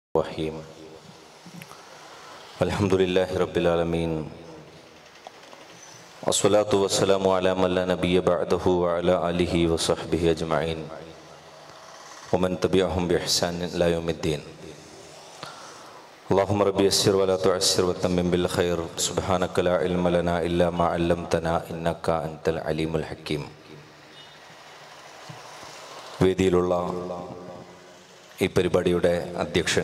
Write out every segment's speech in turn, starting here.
الرحيم الحمد لله رب العالمين والصلاة والسلام على من لا نبي بعده وعلى آله وصحبه أجمعين ومن تبعهم بإحسان إلى يوم الدين اللهم ربي يسر ولا تعسر وتمم بالخير سبحانك لا علم لنا إلا ما علمتنا إنك أنت العليم الحكيم വേദിയിലുള്ള ഈ പരിപാടിയുടെ അധ്യക്ഷൻ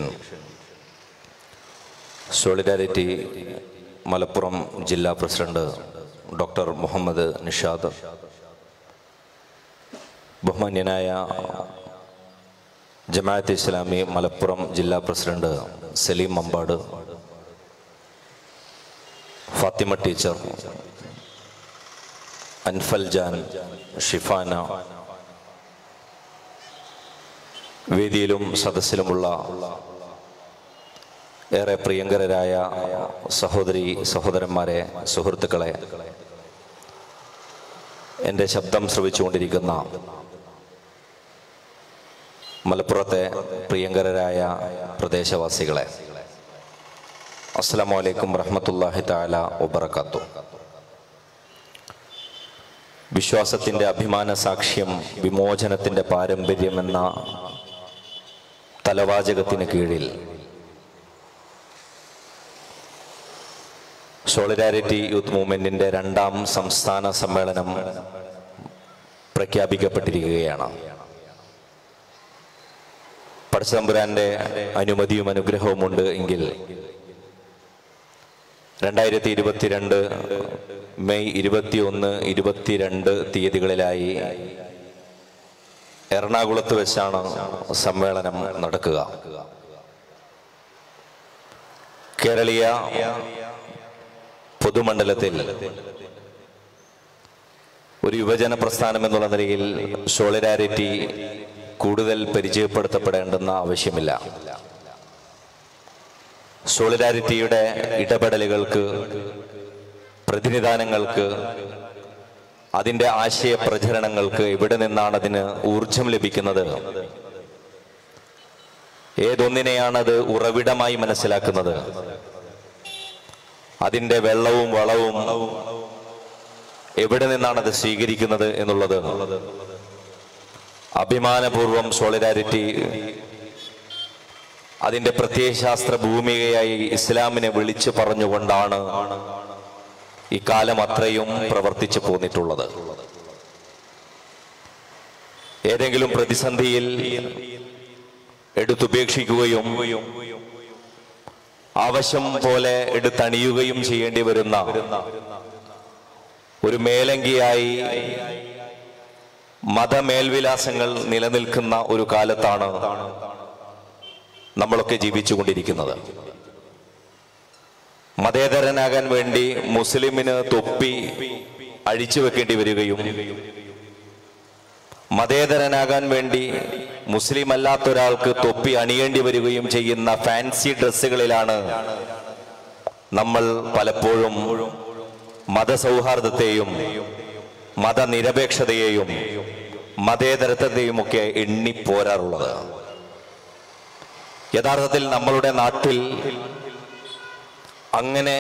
സോളിഡാരിറ്റി മലപ്പുറം ജില്ലാ പ്രസിഡന്റ് ഡോക്ടർ മുഹമ്മദ് നിഷാദ് ബഹുമാന്യനായ ജമാഅത്ത് ഇസ്ലാമി മലപ്പുറം ജില്ലാ പ്രസിഡന്റ് സലീം മമ്പാട് ഫാത്തിമ ടീച്ചർ അൻഫൽ ജാൻ ഷിഫാന വേദിയിലും സദസ്സിലുമുള്ള ഏറെ പ്രിയങ്കരരായ സഹോദരി സഹോദരന്മാരെ സുഹൃത്തുക്കളെ എൻ്റെ ശബ്ദം ശ്രവിച്ചുകൊണ്ടിരിക്കുന്ന മലപ്പുറത്തെ പ്രിയങ്കരരായ പ്രദേശവാസികളെ അസ്സലാമു അലൈക്കും വറഹ്മത്തുള്ളാഹി തആല വബറകാത്തു വിശ്വാസത്തിൻ്റെ അഭിമാന സാക്ഷ്യം വിമോചനത്തിൻ്റെ പാരമ്പര്യം എന്ന തലവാചകത്തിന് കീഴിൽ സോളിഡാരിറ്റി യൂത്ത് മൂവ്മെന്റിന്റെ രണ്ടാം സംസ്ഥാന സമ്മേളനം പ്രഖ്യാപിക്കപ്പെട്ടിരിക്കുകയാണ് പടച്ചതമ്പുരാന്റെ അനുമതിയും അനുഗ്രഹവും ഉണ്ട് എങ്കിൽ രണ്ടായിരത്തി ഇരുപത്തിരണ്ട് മെയ് ഇരുപത്തിയൊന്ന് ഇരുപത്തിരണ്ട് തീയതികളിലായി എറണാകുളത്ത് വെച്ചാണ് സമ്മേളനം നടക്കുക കേരളീയ പൊതുമണ്ഡലത്തിൽ ഒരു യുവജന പ്രസ്ഥാനം എന്നുള്ള നിലയിൽ സോളിഡാരിറ്റി കൂടുതൽ പരിചയപ്പെടുത്തപ്പെടേണ്ടെന്ന ആവശ്യമില്ല സോളിഡാരിറ്റിയുടെ ഇടപെടലുകൾക്ക് പ്രതിനിധാനങ്ങൾക്ക് അതിൻ്റെ ആശയ പ്രചരണങ്ങൾക്ക് എവിടെ നിന്നാണ് അതിന് ഊർജം ലഭിക്കുന്നത് ഏതൊന്നിനെയാണത് ഉറവിടമായി മനസ്സിലാക്കുന്നത് അതിൻ്റെ വെള്ളവും വളവും എവിടെ നിന്നാണ് അത് സ്വീകരിക്കുന്നത് എന്നുള്ളത് അഭിമാനപൂർവം സോളിഡാരിറ്റി അതിൻ്റെ പ്രത്യയശാസ്ത്ര ഭൂമികയായി ഇസ്ലാമിനെ വിളിച്ചു പറഞ്ഞുകൊണ്ടാണ് ഇക്കാലം അത്രയും പ്രവർത്തിച്ചു പോന്നിട്ടുള്ളത് ഏതെങ്കിലും പ്രതിസന്ധിയിൽ എടുത്തുപേക്ഷിക്കുകയും ആവശ്യം പോലെ എടുത്തണിയുകയും ചെയ്യേണ്ടി വരുന്ന ഒരു മേലങ്കിയായി മതമേൽവിലാസങ്ങൾ നിലനിൽക്കുന്ന ഒരു കാലത്താണ് നമ്മളൊക്കെ ജീവിച്ചുകൊണ്ടിരിക്കുന്നത് മതേതരനാകാൻ വേണ്ടി മുസ്ലിമിന് തൊപ്പി അഴിച്ചു വെക്കേണ്ടി വരികയും മതേതരനാകാൻ വേണ്ടി മുസ്ലിം അല്ലാത്ത ഒരാൾക്ക് തൊപ്പി അണിയേണ്ടി വരികയും ചെയ്യുന്ന ഫാൻസി ഡ്രസ്സുകളിലാണ് നമ്മൾ പലപ്പോഴും മതസൗഹാർദ്ദത്തെയും മതനിരപേക്ഷതയെയും മതേതരത്വത്തെയും ഒക്കെ എണ്ണിപ്പോരാറുള്ളത് യഥാർത്ഥത്തിൽ നമ്മളുടെ നാട്ടിൽ അങ്ങനെ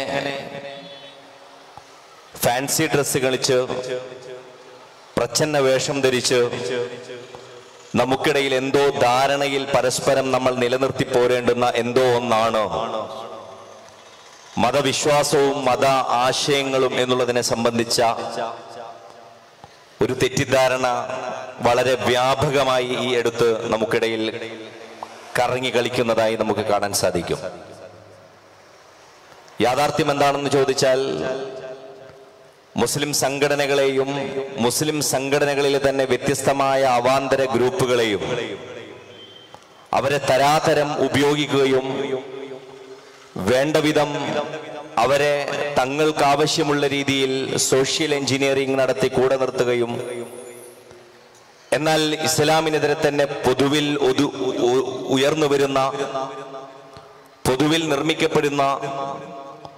ഫാൻസി ഡ്രസ്സ് കളിച്ച് പ്രച്ഛന്ന വേഷം ധരിച്ച് നമുക്കിടയിൽ എന്തോ ധാരണയിൽ പരസ്പരം നമ്മൾ നിലനിർത്തി പോരേണ്ടുന്ന എന്തോ ഒന്നാണ് മതവിശ്വാസവും മത ആശയങ്ങളും എന്നുള്ളതിനെ സംബന്ധിച്ച ഒരു തെറ്റിദ്ധാരണ വളരെ വ്യാപകമായി ഈ അടുത്ത് നമുക്കിടയിൽ കറങ്ങി കളിക്കുന്നതായി നമുക്ക് കാണാൻ സാധിക്കും യാഥാർത്ഥ്യം എന്താണെന്ന് ചോദിച്ചാൽ മുസ്ലിം സംഘടനകളെയും മുസ്ലിം സംഘടനകളിലെ തന്നെ വ്യത്യസ്തമായ അവാന്തര ഗ്രൂപ്പുകളെയും അവരെ തരാതരം ഉപയോഗിക്കുകയും വേണ്ട വിധം അവരെ തങ്ങൾക്ക് ആവശ്യമുള്ള രീതിയിൽ സോഷ്യൽ എഞ്ചിനീയറിംഗ് നടത്തി കൂടെ നിർത്തുകയും എന്നാൽ ഇസ്ലാമിനെതിരെ തന്നെ പൊതുവിൽ ഒതു ഉ- ഉയർന്നു വരുന്ന പൊതുവിൽ നിർമ്മിക്കപ്പെടുന്ന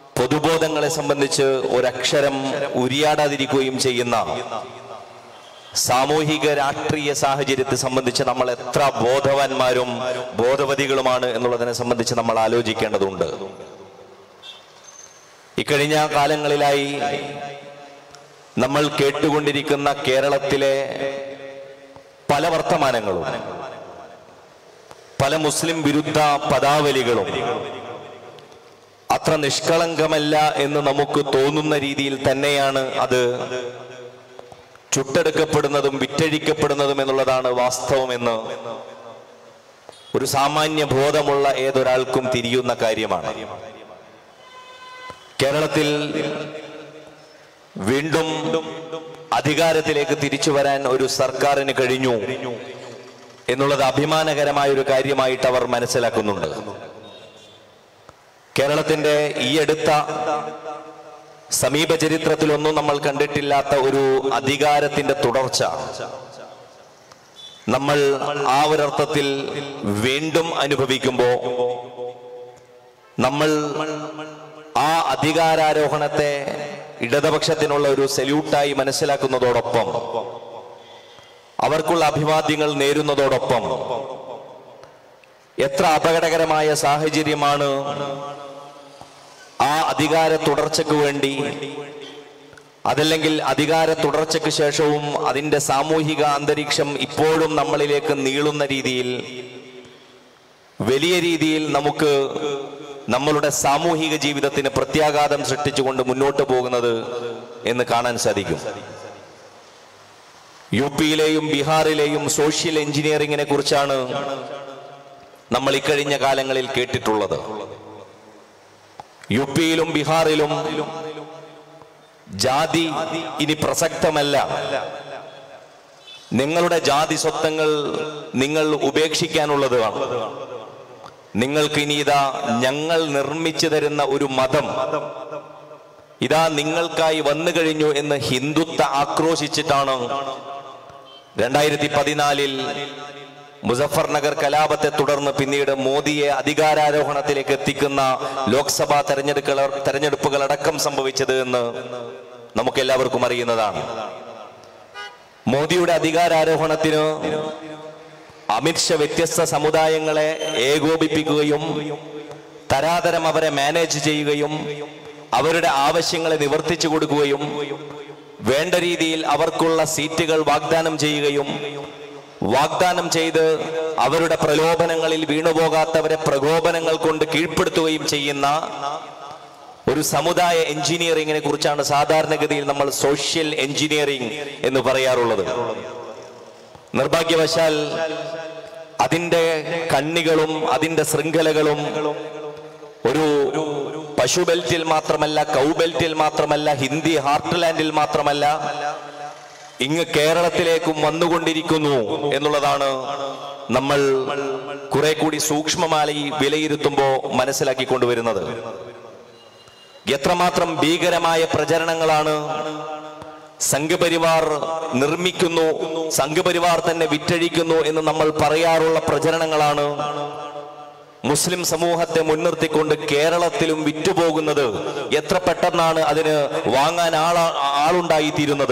പൊതുബോധങ്ങളെ സംബന്ധിച്ച് ഒരക്ഷരം ഉരിയാടാതിരിക്കുകയും ചെയ്യുന്ന സാമൂഹിക രാഷ്ട്രീയ സാഹചര്യത്തെ സംബന്ധിച്ച് നമ്മൾ എത്ര ബോധവാന്മാരും ബോധവതികളുമാണ് എന്നുള്ളതിനെ സംബന്ധിച്ച് നമ്മൾ ആലോചിക്കേണ്ടതുണ്ട് ഇക്കഴിഞ്ഞ കാലങ്ങളിലായി നമ്മൾ കേട്ടുകൊണ്ടിരിക്കുന്ന കേരളത്തിലെ പല വർത്തമാനങ്ങളും പല മുസ്ലിം വിരുദ്ധ പദാവലികളും അത്ര നിഷ്കളങ്കമല്ല എന്ന് നമുക്ക് തോന്നുന്ന രീതിയിൽ തന്നെയാണ് അത് ചുട്ടെടുക്കപ്പെടുന്നതും വിറ്റഴിക്കപ്പെടുന്നതും എന്നുള്ളതാണ് വാസ്തവമെന്ന് ഒരു സാമാന്യ ബോധമുള്ള ഏതൊരാൾക്കും തിരിയുന്ന കാര്യമാണ് കേരളത്തിൽ വീണ്ടും അധികാരത്തിലേക്ക് തിരിച്ചു വരാൻ ഒരു സർക്കാരിന് കഴിഞ്ഞു എന്നുള്ളത് അഭിമാനകരമായ ഒരു കാര്യമായിട്ട് അവർ മനസ്സിലാക്കുന്നുണ്ട് കേരളത്തിന്റെ ഈ അടുത്ത സമീപ ചരിത്രത്തിലൊന്നും നമ്മൾ കണ്ടിട്ടില്ലാത്ത ഒരു അധികാരത്തിന്റെ തുടർച്ച നമ്മൾ ആ ഒരർത്ഥത്തിൽ വീണ്ടും അനുഭവിക്കുമ്പോ നമ്മൾ ആ അധികാരാരോഹണത്തെ ഇടതുപക്ഷത്തിനുള്ള ഒരു സല്യൂട്ടായി മനസ്സിലാക്കുന്നതോടൊപ്പം അവർക്കുള്ള അഭിവാദ്യങ്ങൾ നേരുന്നതോടൊപ്പം എത്ര അപകടകരമായ സാഹചര്യമാണ് ആ അധികാര തുടർച്ചയ്ക്ക് വേണ്ടി അതല്ലെങ്കിൽ അധികാര തുടർച്ചയ്ക്ക് ശേഷവും അതിന്റെ സാമൂഹിക അന്തരീക്ഷം ഇപ്പോഴും നമ്മളിലേക്ക് നീളുന്ന രീതിയിൽ വലിയ രീതിയിൽ നമുക്ക് നമ്മളുടെ സാമൂഹിക ജീവിതത്തിന് പ്രത്യാഘാതം സൃഷ്ടിച്ചുകൊണ്ട് മുന്നോട്ട് പോകുന്നത് എന്ന് കാണാൻ സാധിക്കും യു പിയിലെയും ബീഹാറിലെയും സോഷ്യൽ എഞ്ചിനീയറിംഗിനെ കുറിച്ചാണ് നമ്മൾ ഇക്കഴിഞ്ഞ കാലങ്ങളിൽ കേട്ടിട്ടുള്ളത് യു പിയിലും ബീഹാറിലും ജാതി ഇനി പ്രസക്തമല്ല നിങ്ങളുടെ ജാതി സ്വത്തങ്ങൾ നിങ്ങൾ ഉപേക്ഷിക്കാനുള്ളതാണ് നിങ്ങൾക്ക് ഇനി ഇതാ ഞങ്ങൾ നിർമ്മിച്ചു തരുന്ന ഒരു മതം ഇതാ നിങ്ങൾക്കായി വന്നു കഴിഞ്ഞു എന്ന് ഹിന്ദുത്വ ആക്രോശിച്ചിട്ടാണ് രണ്ടായിരത്തി പതിനാലിൽ മുസഫർ നഗർ കലാപത്തെ തുടർന്ന് പിന്നീട് മോദിയെ അധികാരാരോഹണത്തിലേക്ക് എത്തിക്കുന്ന ലോക്സഭാ തെരഞ്ഞെടുപ്പുകൾ തെരഞ്ഞെടുപ്പുകൾ അടക്കം സംഭവിച്ചത് എന്ന് നമുക്ക് എല്ലാവർക്കും അറിയുന്നതാണ് മോദിയുടെ അധികാരാരോഹണത്തിന് അമിത്ഷാ വ്യത്യസ്ത സമുദായങ്ങളെ ഏകോപിപ്പിക്കുകയും തരാതരം അവരെ മാനേജ് ചെയ്യുകയും അവരുടെ ആവശ്യങ്ങളെ നിവർത്തിച്ചു കൊടുക്കുകയും വേണ്ട രീതിയിൽ അവർക്കുള്ള സീറ്റുകൾ വാഗ്ദാനം ചെയ്യുകയും വാഗ്ദാനം ചെയ്ത് അവരുടെ പ്രലോഭനങ്ങളിൽ വീണുപോകാത്തവരെ പ്രകോപനങ്ങൾ കൊണ്ട് കീഴ്പ്പെടുത്തുകയും ചെയ്യുന്ന ഒരു സമുദായ എഞ്ചിനീയറിംഗിനെ കുറിച്ചാണ് സാധാരണഗതിയിൽ നമ്മൾ സോഷ്യൽ എഞ്ചിനീയറിംഗ് എന്ന് പറയാറുള്ളത് നിർഭാഗ്യവശാൽ അതിന്റെ കണ്ണികളും അതിന്റെ ശൃംഖലകളും ഒരു പശു ബെൽറ്റിൽ മാത്രമല്ല കൗ ബെൽറ്റിൽ മാത്രമല്ല ഹിന്ദി ഹാർട്ട്ലാൻഡിൽ മാത്രമല്ല ഇങ്ങ് കേരളത്തിലേക്കും വന്നുകൊണ്ടിരിക്കുന്നു എന്നുള്ളതാണ് നമ്മൾ കുറെ കൂടി സൂക്ഷ്മമായി വിലയിരുത്തുമ്പോൾ മനസ്സിലാക്കിക്കൊണ്ടുവരുന്നത് എത്രമാത്രം ഭീകരമായ പ്രചരണങ്ങളാണ് സംഘപരിവാർ നിർമ്മിക്കുന്നു സംഘപരിവാർ തന്നെ വിറ്റഴിക്കുന്നു എന്ന് നമ്മൾ പറയാറുള്ള പ്രചരണങ്ങളാണ് മുസ്ലിം സമൂഹത്തെ മുൻനിർത്തിക്കൊണ്ട് കേരളത്തിലും വിറ്റുപോകുന്നത് എത്ര പെട്ടെന്നാണ് അതിന് വാങ്ങാൻ ആള ആളുണ്ടായിത്തീരുന്നത്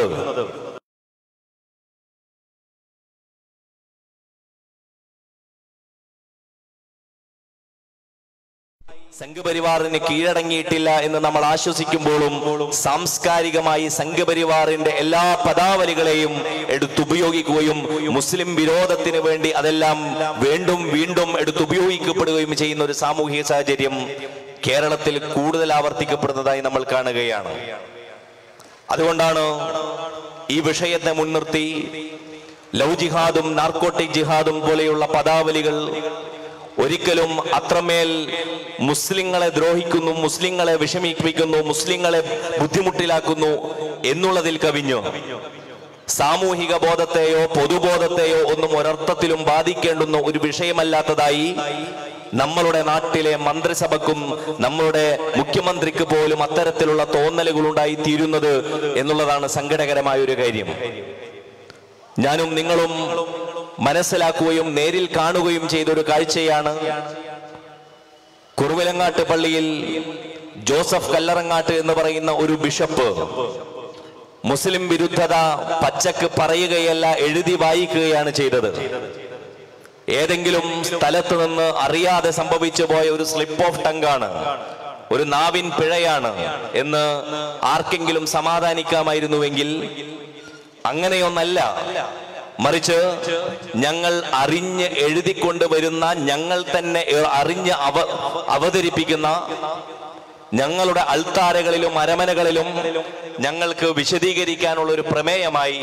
സംഘപരിവാറിന് കീഴടങ്ങിയിട്ടില്ല എന്ന് നമ്മൾ ആശ്വസിക്കുമ്പോഴും സാംസ്കാരികമായി സംഘപരിവാറിന്റെ എല്ലാ പദാവലികളെയും എടുത്തുപയോഗിക്കുകയും മുസ്ലിം വിരോധത്തിന് വേണ്ടി അതെല്ലാം വീണ്ടും വീണ്ടും എടുത്തുപയോഗിക്കപ്പെടുകയും ചെയ്യുന്ന ഒരു സാമൂഹിക സാഹചര്യം കേരളത്തിൽ കൂടുതൽ ആവർത്തിക്കപ്പെടുന്നതായി നമ്മൾ കാണുകയാണ് അതുകൊണ്ടാണ് ഈ വിഷയത്തെ മുൻനിർത്തി ലവ് ജിഹാദും നാർക്കോട്ടിക് ജിഹാദും പോലെയുള്ള പദാവലികൾ ഒരിക്കലും അത്രമേൽ മുസ്ലിങ്ങളെ ദ്രോഹിക്കുന്നു മുസ്ലിങ്ങളെ വിഷമിപ്പിക്കുന്നു മുസ്ലിങ്ങളെ ബുദ്ധിമുട്ടിലാക്കുന്നു എന്നുള്ളതിൽ കവിഞ്ഞു സാമൂഹിക ബോധത്തെയോ പൊതുബോധത്തെയോ ഒന്നും ഒരർത്ഥത്തിലും ബാധിക്കേണ്ടുന്ന ഒരു വിഷയമല്ലാത്തതായി നമ്മളുടെ നാട്ടിലെ മന്ത്രിസഭക്കും നമ്മളുടെ മുഖ്യമന്ത്രിക്ക് പോലും അത്തരത്തിലുള്ള തോന്നലുകൾ ഉണ്ടായി തീരുന്നത് എന്നുള്ളതാണ് സങ്കടകരമായ ഒരു കാര്യം ഞാനും നിങ്ങളും മനസ്സിലാക്കുകയും നേരിൽ കാണുകയും ചെയ്ത ഒരു കാഴ്ചയാണ് കുറുവിലങ്ങാട്ട് പള്ളിയിൽ ജോസഫ് കല്ലറങ്ങാട്ട് എന്ന് പറയുന്ന ഒരു ബിഷപ്പ് മുസ്ലിം വിരുദ്ധത പച്ചക്ക് പറയുകയല്ല എഴുതി വായിക്കുകയാണ് ചെയ്തത് ഏതെങ്കിലും സ്ഥലത്ത് നിന്ന് അറിയാതെ സംഭവിച്ചു പോയ ഒരു സ്ലിപ്പ് ഓഫ് ടങ്കാണ് ഒരു നാവിൻ പിഴയാണ് എന്ന് ആർക്കെങ്കിലും സമാധാനിക്കാമായിരുന്നുവെങ്കിൽ അങ്ങനെയൊന്നല്ല മറിച്ച് ഞങ്ങൾ അറിഞ്ഞ് എഴുതിക്കൊണ്ട് വരുന്ന ഞങ്ങൾ തന്നെ എ- അറിഞ്ഞ് അവ അവതരിപ്പിക്കുന്ന ഞങ്ങളുടെ അൾത്താരകളിലും അരമനകളിലും ഞങ്ങൾക്ക് വിശദീകരിക്കാനുള്ള ഒരു പ്രമേയമായി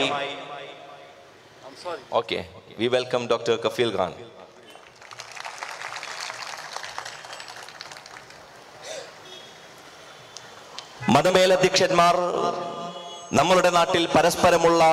okay we welcome doctor Kafeel Khan മതമേലധ്യക്ഷന്മാർ നമ്മളുടെ നാട്ടിൽ പരസ്പരമുള്ള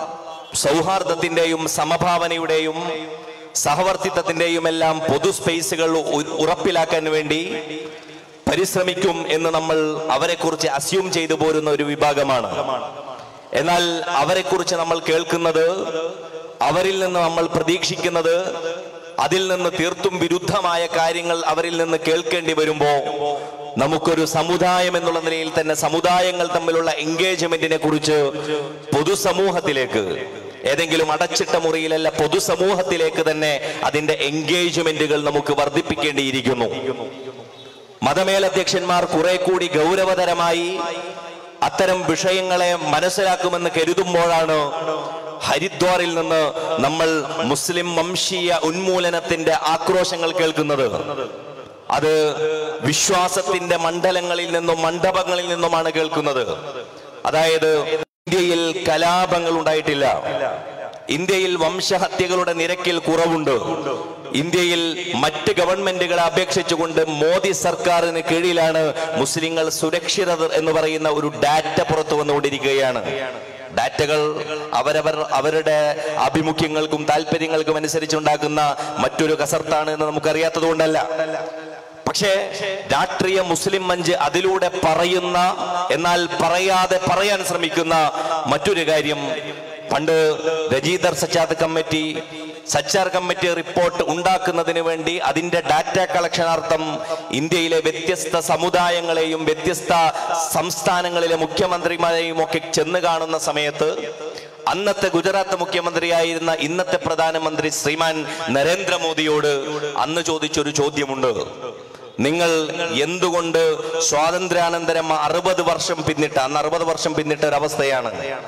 സൗഹാർദ്ദത്തിന്റെയും സമഭാവനയുടെയും സഹവർത്തിത്വത്തിന്റെയും എല്ലാം പൊതു സ്പേസുകൾ ഉ- ഉറപ്പിലാക്കാൻ വേണ്ടി പരിശ്രമിക്കും എന്ന് നമ്മൾ അവരെക്കുറിച്ച് അസ്യൂം ചെയ്തു പോരുന്ന ഒരു വിഭാഗമാണ് എന്നാൽ അവരെക്കുറിച്ച് നമ്മൾ കേൾക്കുന്നത് അവരിൽ നിന്ന് നമ്മൾ പ്രതീക്ഷിക്കുന്നത് അതിൽ നിന്ന് തീർത്തും വിരുദ്ധമായ കാര്യങ്ങൾ അവരിൽ നിന്ന് കേൾക്കേണ്ടി വരുമ്പോ നമുക്കൊരു സമുദായം എന്നുള്ള നിലയിൽ തന്നെ സമുദായങ്ങൾ തമ്മിലുള്ള എൻഗേജ്മെന്റിനെ കുറിച്ച് പൊതുസമൂഹത്തിലേക്ക് ഏതെങ്കിലും അടച്ചിട്ട മുറിയിലല്ല പൊതുസമൂഹത്തിലേക്ക് തന്നെ അതിന്റെ എൻഗേജ്മെന്റുകൾ നമുക്ക് വർദ്ധിപ്പിക്കേണ്ടിയിരിക്കുന്നു മതമേലധ്യക്ഷന്മാർ കുറെ കൂടി ഗൗരവതരമായി അത്തരം വിഷയങ്ങളെ മനസ്സിലാക്കുമെന്ന് കരുതുമ്പോഴാണ് ഹരിദ്വാറിൽ നിന്ന് നമ്മൾ മുസ്ലിം വംശീയ ഉന്മൂലനത്തിന്റെ ആക്രോശങ്ങൾ കേൾക്കുന്നത് അത് വിശ്വാസത്തിന്റെ മണ്ഡലങ്ങളിൽ നിന്നും മണ്ഡപങ്ങളിൽ നിന്നുമാണ് കേൾക്കുന്നത് അതായത് ഇന്ത്യയിൽ കലാപങ്ങൾ ഉണ്ടായിട്ടില്ല ഇന്ത്യയിൽ വംശഹത്യകളുടെ നിരക്കിൽ കുറവുണ്ട് ഇന്ത്യയിൽ മറ്റ് ഗവൺമെന്റുകളെ അപേക്ഷിച്ചുകൊണ്ട് മോദി സർക്കാരിന് കീഴിലാണ് മുസ്ലിങ്ങൾ സുരക്ഷിതർ എന്ന് പറയുന്ന ഒരു ഡാറ്റ പുറത്തു വന്നുകൊണ്ടിരിക്കുകയാണ് ഡാറ്റകൾ അവരവർ അവരുടെ ആഭിമുഖ്യങ്ങൾക്കും താല്പര്യങ്ങൾക്കും അനുസരിച്ചുണ്ടാക്കുന്ന മറ്റൊരു കസർത്താണ് എന്ന് നമുക്കറിയാത്തത് കൊണ്ടല്ല പക്ഷേ രാഷ്ട്രീയ മുസ്ലിം മഞ്ച് അതിലൂടെ പറയുന്ന എന്നാൽ പറയാതെ പറയാൻ ശ്രമിക്കുന്ന മറ്റൊരു കാര്യം പണ്ട് Rajinder Sachar committee Sachar committee report ഉണ്ടാക്കുന്നതിന് വേണ്ടി അതിന്റെ ഡാറ്റ കളക്ഷനാർത്ഥം ഇന്ത്യയിലെ വ്യത്യസ്ത സമുദായങ്ങളെയും വ്യത്യസ്ത സംസ്ഥാനങ്ങളിലെ മുഖ്യമന്ത്രിമാരെയും ഒക്കെ ചെന്ന് കാണുന്ന സമയത്ത് അന്നത്തെ ഗുജറാത്ത് മുഖ്യമന്ത്രിയായിരുന്ന ഇന്നത്തെ പ്രധാനമന്ത്രി ശ്രീമാൻ നരേന്ദ്രമോദിയോട് അന്ന് ചോദിച്ചൊരു ചോദ്യമുണ്ട് നിങ്ങൾ എന്തുകൊണ്ട് സ്വാതന്ത്ര്യാനന്തരം അറുപത് വർഷം പിന്നിട്ട അന്ന് അറുപത് വർഷം പിന്നിട്ട ഒരവസ്ഥയാണ്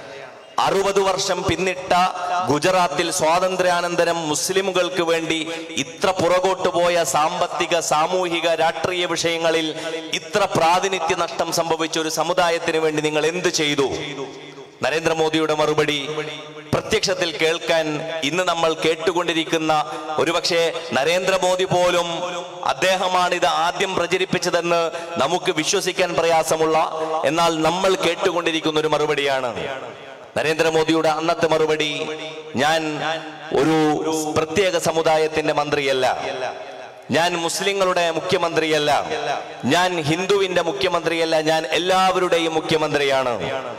അറുപത് വർഷം പിന്നിട്ട ഗുജറാത്തിൽ സ്വാതന്ത്ര്യാനന്തരം മുസ്ലിമുകൾക്ക് വേണ്ടി ഇത്ര പുറകോട്ട് പോയ സാമ്പത്തിക സാമൂഹിക രാഷ്ട്രീയ വിഷയങ്ങളിൽ ഇത്ര പ്രാതിനിധ്യ നഷ്ടം സംഭവിച്ച ഒരു സമുദായത്തിന് വേണ്ടി നിങ്ങൾ എന്ത് ചെയ്തു നരേന്ദ്രമോദിയുടെ മറുപടി പ്രത്യക്ഷത്തിൽ കേൾക്കാൻ ഇന്ന് നമ്മൾ കേട്ടുകൊണ്ടിരിക്കുന്ന ഒരുപക്ഷെ നരേന്ദ്രമോദി പോലും അദ്ദേഹമാണ് ഇത് ആദ്യം പ്രചരിപ്പിച്ചതെന്ന് നമുക്ക് വിശ്വസിക്കാൻ പ്രയാസമുള്ള എന്നാൽ നമ്മൾ കേട്ടുകൊണ്ടിരിക്കുന്ന ഒരു മറുപടിയാണ് നരേന്ദ്രമോദിയുടെ അന്നത്തെ മറുപടി ഞാൻ ഒരു പ്രത്യേക സമുദായത്തിന്റെ മന്ത്രിയല്ല ഞാൻ മുസ്ലിങ്ങളുടെ മുഖ്യമന്ത്രിയല്ല ഞാൻ ഹിന്ദുവിന്റെ മുഖ്യമന്ത്രിയല്ല ഞാൻ എല്ലാവരുടെയും മുഖ്യമന്ത്രിയാണ്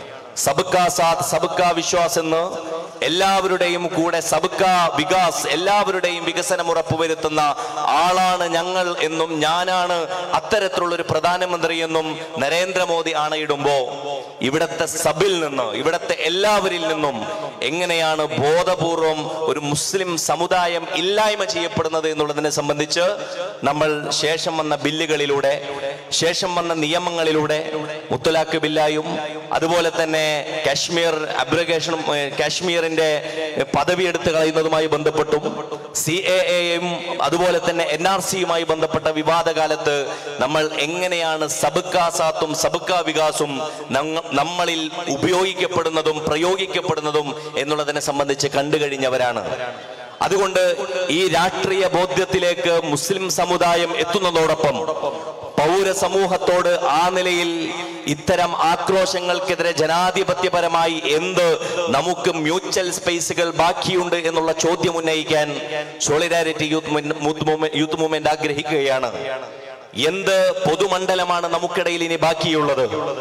സബ്കാ സാത്ത് സബ്കാ വിശ്വാസ് എന്ന് എല്ലാവരുടെയും കൂടെ സബ്കാ വികാസ് എല്ലാവരുടെയും വികസനം ഉറപ്പുവരുത്തുന്ന ആളാണ് ഞങ്ങൾ എന്നും ഞാനാണ് അത്തരത്തിലുള്ള ഒരു പ്രധാനമന്ത്രി എന്നും നരേന്ദ്രമോദി ആണയിടുമ്പോ ഇവിടത്തെ സബിൽ നിന്ന് ഇവിടത്തെ എല്ലാവരിൽ നിന്നും എങ്ങനെയാണ് ബോധപൂർവം ഒരു മുസ്ലിം സമുദായം ഇല്ലായ്മ ചെയ്യപ്പെടുന്നത് എന്നുള്ളതിനെ സംബന്ധിച്ച് നമ്മൾ ശേഷം വന്ന ബില്ലുകളിലൂടെ ശേഷം വന്ന നിയമങ്ങളിലൂടെ മുത്തലാഖ് ബില്ലായും അതുപോലെ തന്നെ കാശ്മീർ അബ്രഗേഷനും ഏഹ്, കാശ്മീരിന്റെ പദവി എടുത്തു കളയുന്നതുമായി ബന്ധപ്പെട്ടും സി എ എയും അതുപോലെ തന്നെ എൻ ആർ സിയുമായി ബന്ധപ്പെട്ട വിവാദ കാലത്ത് നമ്മൾ എങ്ങനെയാണ് സബുക്കാ സാത്തും സബുക്കാ വികാസും നങ്ങ- നമ്മളിൽ ഉപയോഗിക്കപ്പെടുന്നതും പ്രയോഗിക്കപ്പെടുന്നതും എന്നുള്ളതിനെ സംബന്ധിച്ച് കണ്ടു കഴിഞ്ഞവരാണ് അതുകൊണ്ട് ഈ രാഷ്ട്രീയ ബോധ്യത്തിലേക്ക് മുസ്ലിം സമുദായം എത്തുന്നതോടൊപ്പം പൗരസമൂഹത്തോട് ആ നിലയിൽ ഇത്തരം ആക്രോശങ്ങൾക്കെതിരെ ജനാധിപത്യപരമായി എന്ത് നമുക്ക് മ്യൂച്വൽ സ്പേസുകൾ ബാക്കിയുണ്ട് എന്നുള്ള ചോദ്യം ഉന്നയിക്കാൻ solidarity youth movement- youth movement youth movement ആഗ്രഹിക്കുകയാണ് എന്ത് പൊതുമണ്ഡലമാണ് നമുക്കിടയിൽ ഇനി ബാക്കിയുള്ളത്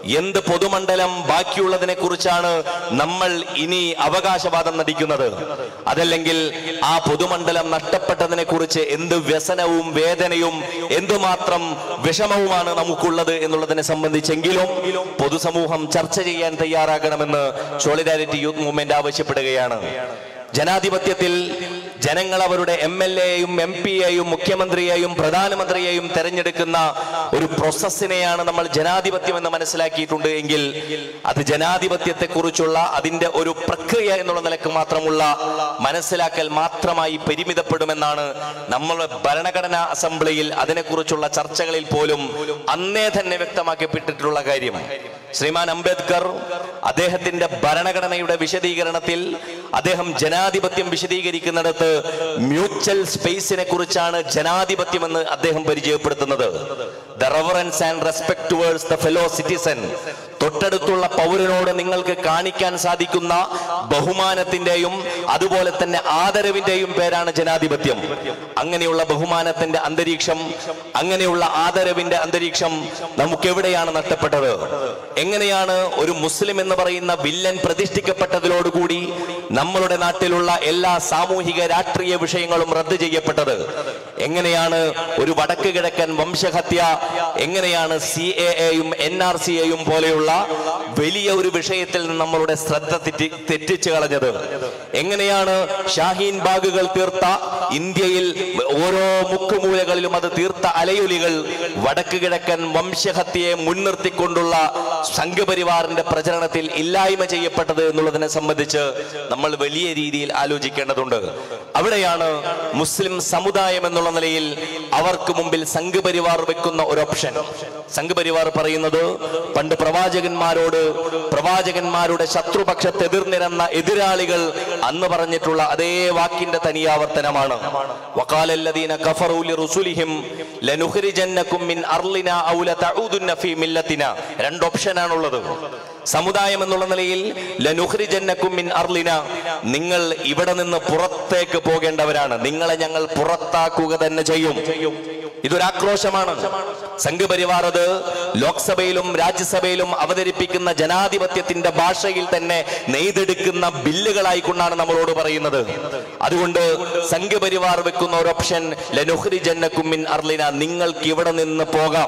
എന്ത് പൊതുമണ്ഡലം ബാക്കിയുള്ളതിനെ കുറിച്ചാണ് നമ്മൾ ഇനി അവകാശവാദം നടിക്കുന്നത് അതല്ലെങ്കിൽ ആ പൊതുമണ്ഡലം നഷ്ടപ്പെട്ടതിനെ കുറിച്ച് എന്ത് വ്യസനവും വേദനയും എന്തുമാത്രം വിഷമവുമാണ് നമുക്കുള്ളത് എന്നുള്ളതിനെ സംബന്ധിച്ചെങ്കിലും പൊതുസമൂഹം ചർച്ച ചെയ്യാൻ തയ്യാറാകണമെന്ന് സോളിഡാരിറ്റി യൂത്ത് മൂവ്മെന്റ് ആവശ്യപ്പെടുകയാണ് ജനാധിപത്യത്തിൽ ജനങ്ങൾ അവരുടെ എം എൽ എയും എം പിയെയും മുഖ്യമന്ത്രിയെയും പ്രധാനമന്ത്രിയെയും തെരഞ്ഞെടുക്കുന്ന ഒരു പ്രോസസ്സിനെയാണ് നമ്മൾ ജനാധിപത്യം എന്ന് മനസ്സിലാക്കിയിട്ടുണ്ട് എങ്കിൽ അത് ജനാധിപത്യത്തെ കുറിച്ചുള്ള അതിന്റെ ഒരു പ്രക്രിയ എന്നുള്ള നിലക്ക് മാത്രമുള്ള മനസ്സിലാക്കൽ മാത്രമായി പരിമിതപ്പെടുമെന്നാണ് നമ്മുടെ ഭരണഘടനാ അസംബ്ലിയിൽ അതിനെക്കുറിച്ചുള്ള ചർച്ചകളിൽ പോലും അന്നേ തന്നെ വ്യക്തമാക്കപ്പെട്ടിട്ടുള്ള കാര്യം ശ്രീമാൻ അംബേദ്കർ അദ്ദേഹത്തിന്റെ ഭരണഘടനയുടെ വിശദീകരണത്തിൽ അദ്ദേഹം ജനാധിപത്യം വിശദീകരിക്കുന്നിടത്ത് മ്യൂച്വൽ സ്പേസിനെ കുറിച്ചാണ് ജനാധിപത്യം എന്ന് അദ്ദേഹം പരിചയപ്പെടുത്തുന്നത് the reverence and respect towards the fellow citizen തൊട്ടടുത്തുള്ള പൗരനോട് നിങ്ങൾക്ക് കാണിക്കാൻ സാധിക്കുന്ന ബഹുമാനത്തിന്റെയും അതുപോലെ തന്നെ ആദരവിന്റെയും പേരാണ് ജനാധിപത്യം അങ്ങനെയുള്ള ബഹുമാനത്തിന്റെ അന്തരീക്ഷം അങ്ങനെയുള്ള ആദരവിന്റെ അന്തരീക്ഷം നമുക്ക് എവിടെയാണ് നഷ്ടപ്പെട്ടത് എങ്ങനെയാണ് ഒരു മുസ്ലിം എന്ന് പറയുന്ന വില്ലൻ പ്രതിഷ്ഠിക്കപ്പെട്ടതിലോടുകൂടി നമ്മളുടെ നാട്ടിലുള്ള എല്ലാ സാമൂഹിക രാഷ്ട്രീയ വിഷയങ്ങളും റദ്ദ് ചെയ്യപ്പെട്ടത് എങ്ങനെയാണ് ഒരു വടക്ക് കിഴക്കൻ വംശഹത്യ എങ്ങനെയാണ് സി എ എയും എൻ ആർ സി എയും പോലെയുള്ള വലിയ ഒരു വിഷയത്തിൽ നിന്ന് നമ്മളുടെ ശ്രദ്ധ തെറ്റി തെറ്റിച്ചു കളഞ്ഞത് എങ്ങനെയാണ് ഷാഹീൻ ബാഗുകൾ തീർത്ത ഇന്ത്യയിൽ ഓരോ മുക്കുമൂലകളിലും അത് തീർത്ത അലയൊലികൾ വടക്ക് കിഴക്കൻ വംശഹത്യയെ മുൻനിർത്തിക്കൊണ്ടുള്ള സംഘപരിവാറിന്റെ പ്രചരണത്തിൽ ഇല്ലായ്മ ചെയ്യപ്പെട്ടത് എന്നുള്ളതിനെ സംബന്ധിച്ച് നമ്മൾ വലിയ രീതിയിൽ ആലോചിക്കേണ്ടതുണ്ട് അവിടെയാണ് മുസ്ലിം സമുദായം എന്നുള്ള നിലയിൽ അവർക്ക് മുമ്പിൽ സംഘപരിവാർ വെക്കുന്ന ഒരു ഓപ്ഷൻ സംഘപരിവാർ പറയുന്നത് പണ്ട് പ്രവാചകന്മാരോട് പ്രവാചകന്മാരുടെ ശത്രുപക്ഷത്ത് എതിർനിരന്ന എതിരാളികൾ അന്ന് പറഞ്ഞിട്ടുള്ള അതേ വാക്കിന്റെ തനിയാവർത്തനമാണ് വഖാലല്ലദീന കഫറൂ ലിറുസുലിഹിം ലനുഖ്രിജന്നകും മിൻ അർളിന ഔ ലതഊദുന്ന ഫീ മില്ലത്തിന രണ്ട് ഓപ്ഷനാണുള്ളത് സമുദായം എന്നുള്ള നിലയിൽ ലനുഖ്രിജന്നകും മിൻ അർളിന നിങ്ങൾ ഇവിടെ നിന്ന് പുറത്തേക്ക് പോകേണ്ടവരാണ് നിങ്ങളെ ഞങ്ങൾ പുറത്താക്കുക തന്നെ ചെയ്യും ഇതൊരു ആക്രോശമാണ് സംഘപരിവാർ അത് ലോക്സഭയിലും രാജ്യസഭയിലും അവതരിപ്പിക്കുന്ന ജനാധിപത്യത്തിന്റെ ഭാഷയിൽ തന്നെ നെയ്തെടുക്കുന്ന ബില്ലുകളായിക്കൊണ്ടാണ് നമ്മളോട് പറയുന്നത് അതുകൊണ്ട് സംഘപരിവാർ വെക്കുന്ന ഒരു ഓപ്ഷൻ ലനുഹ്രിജന്നക്കും മിൻ അർലിന നിങ്ങൾക്ക് ഇവിടെ നിന്ന് പോകാം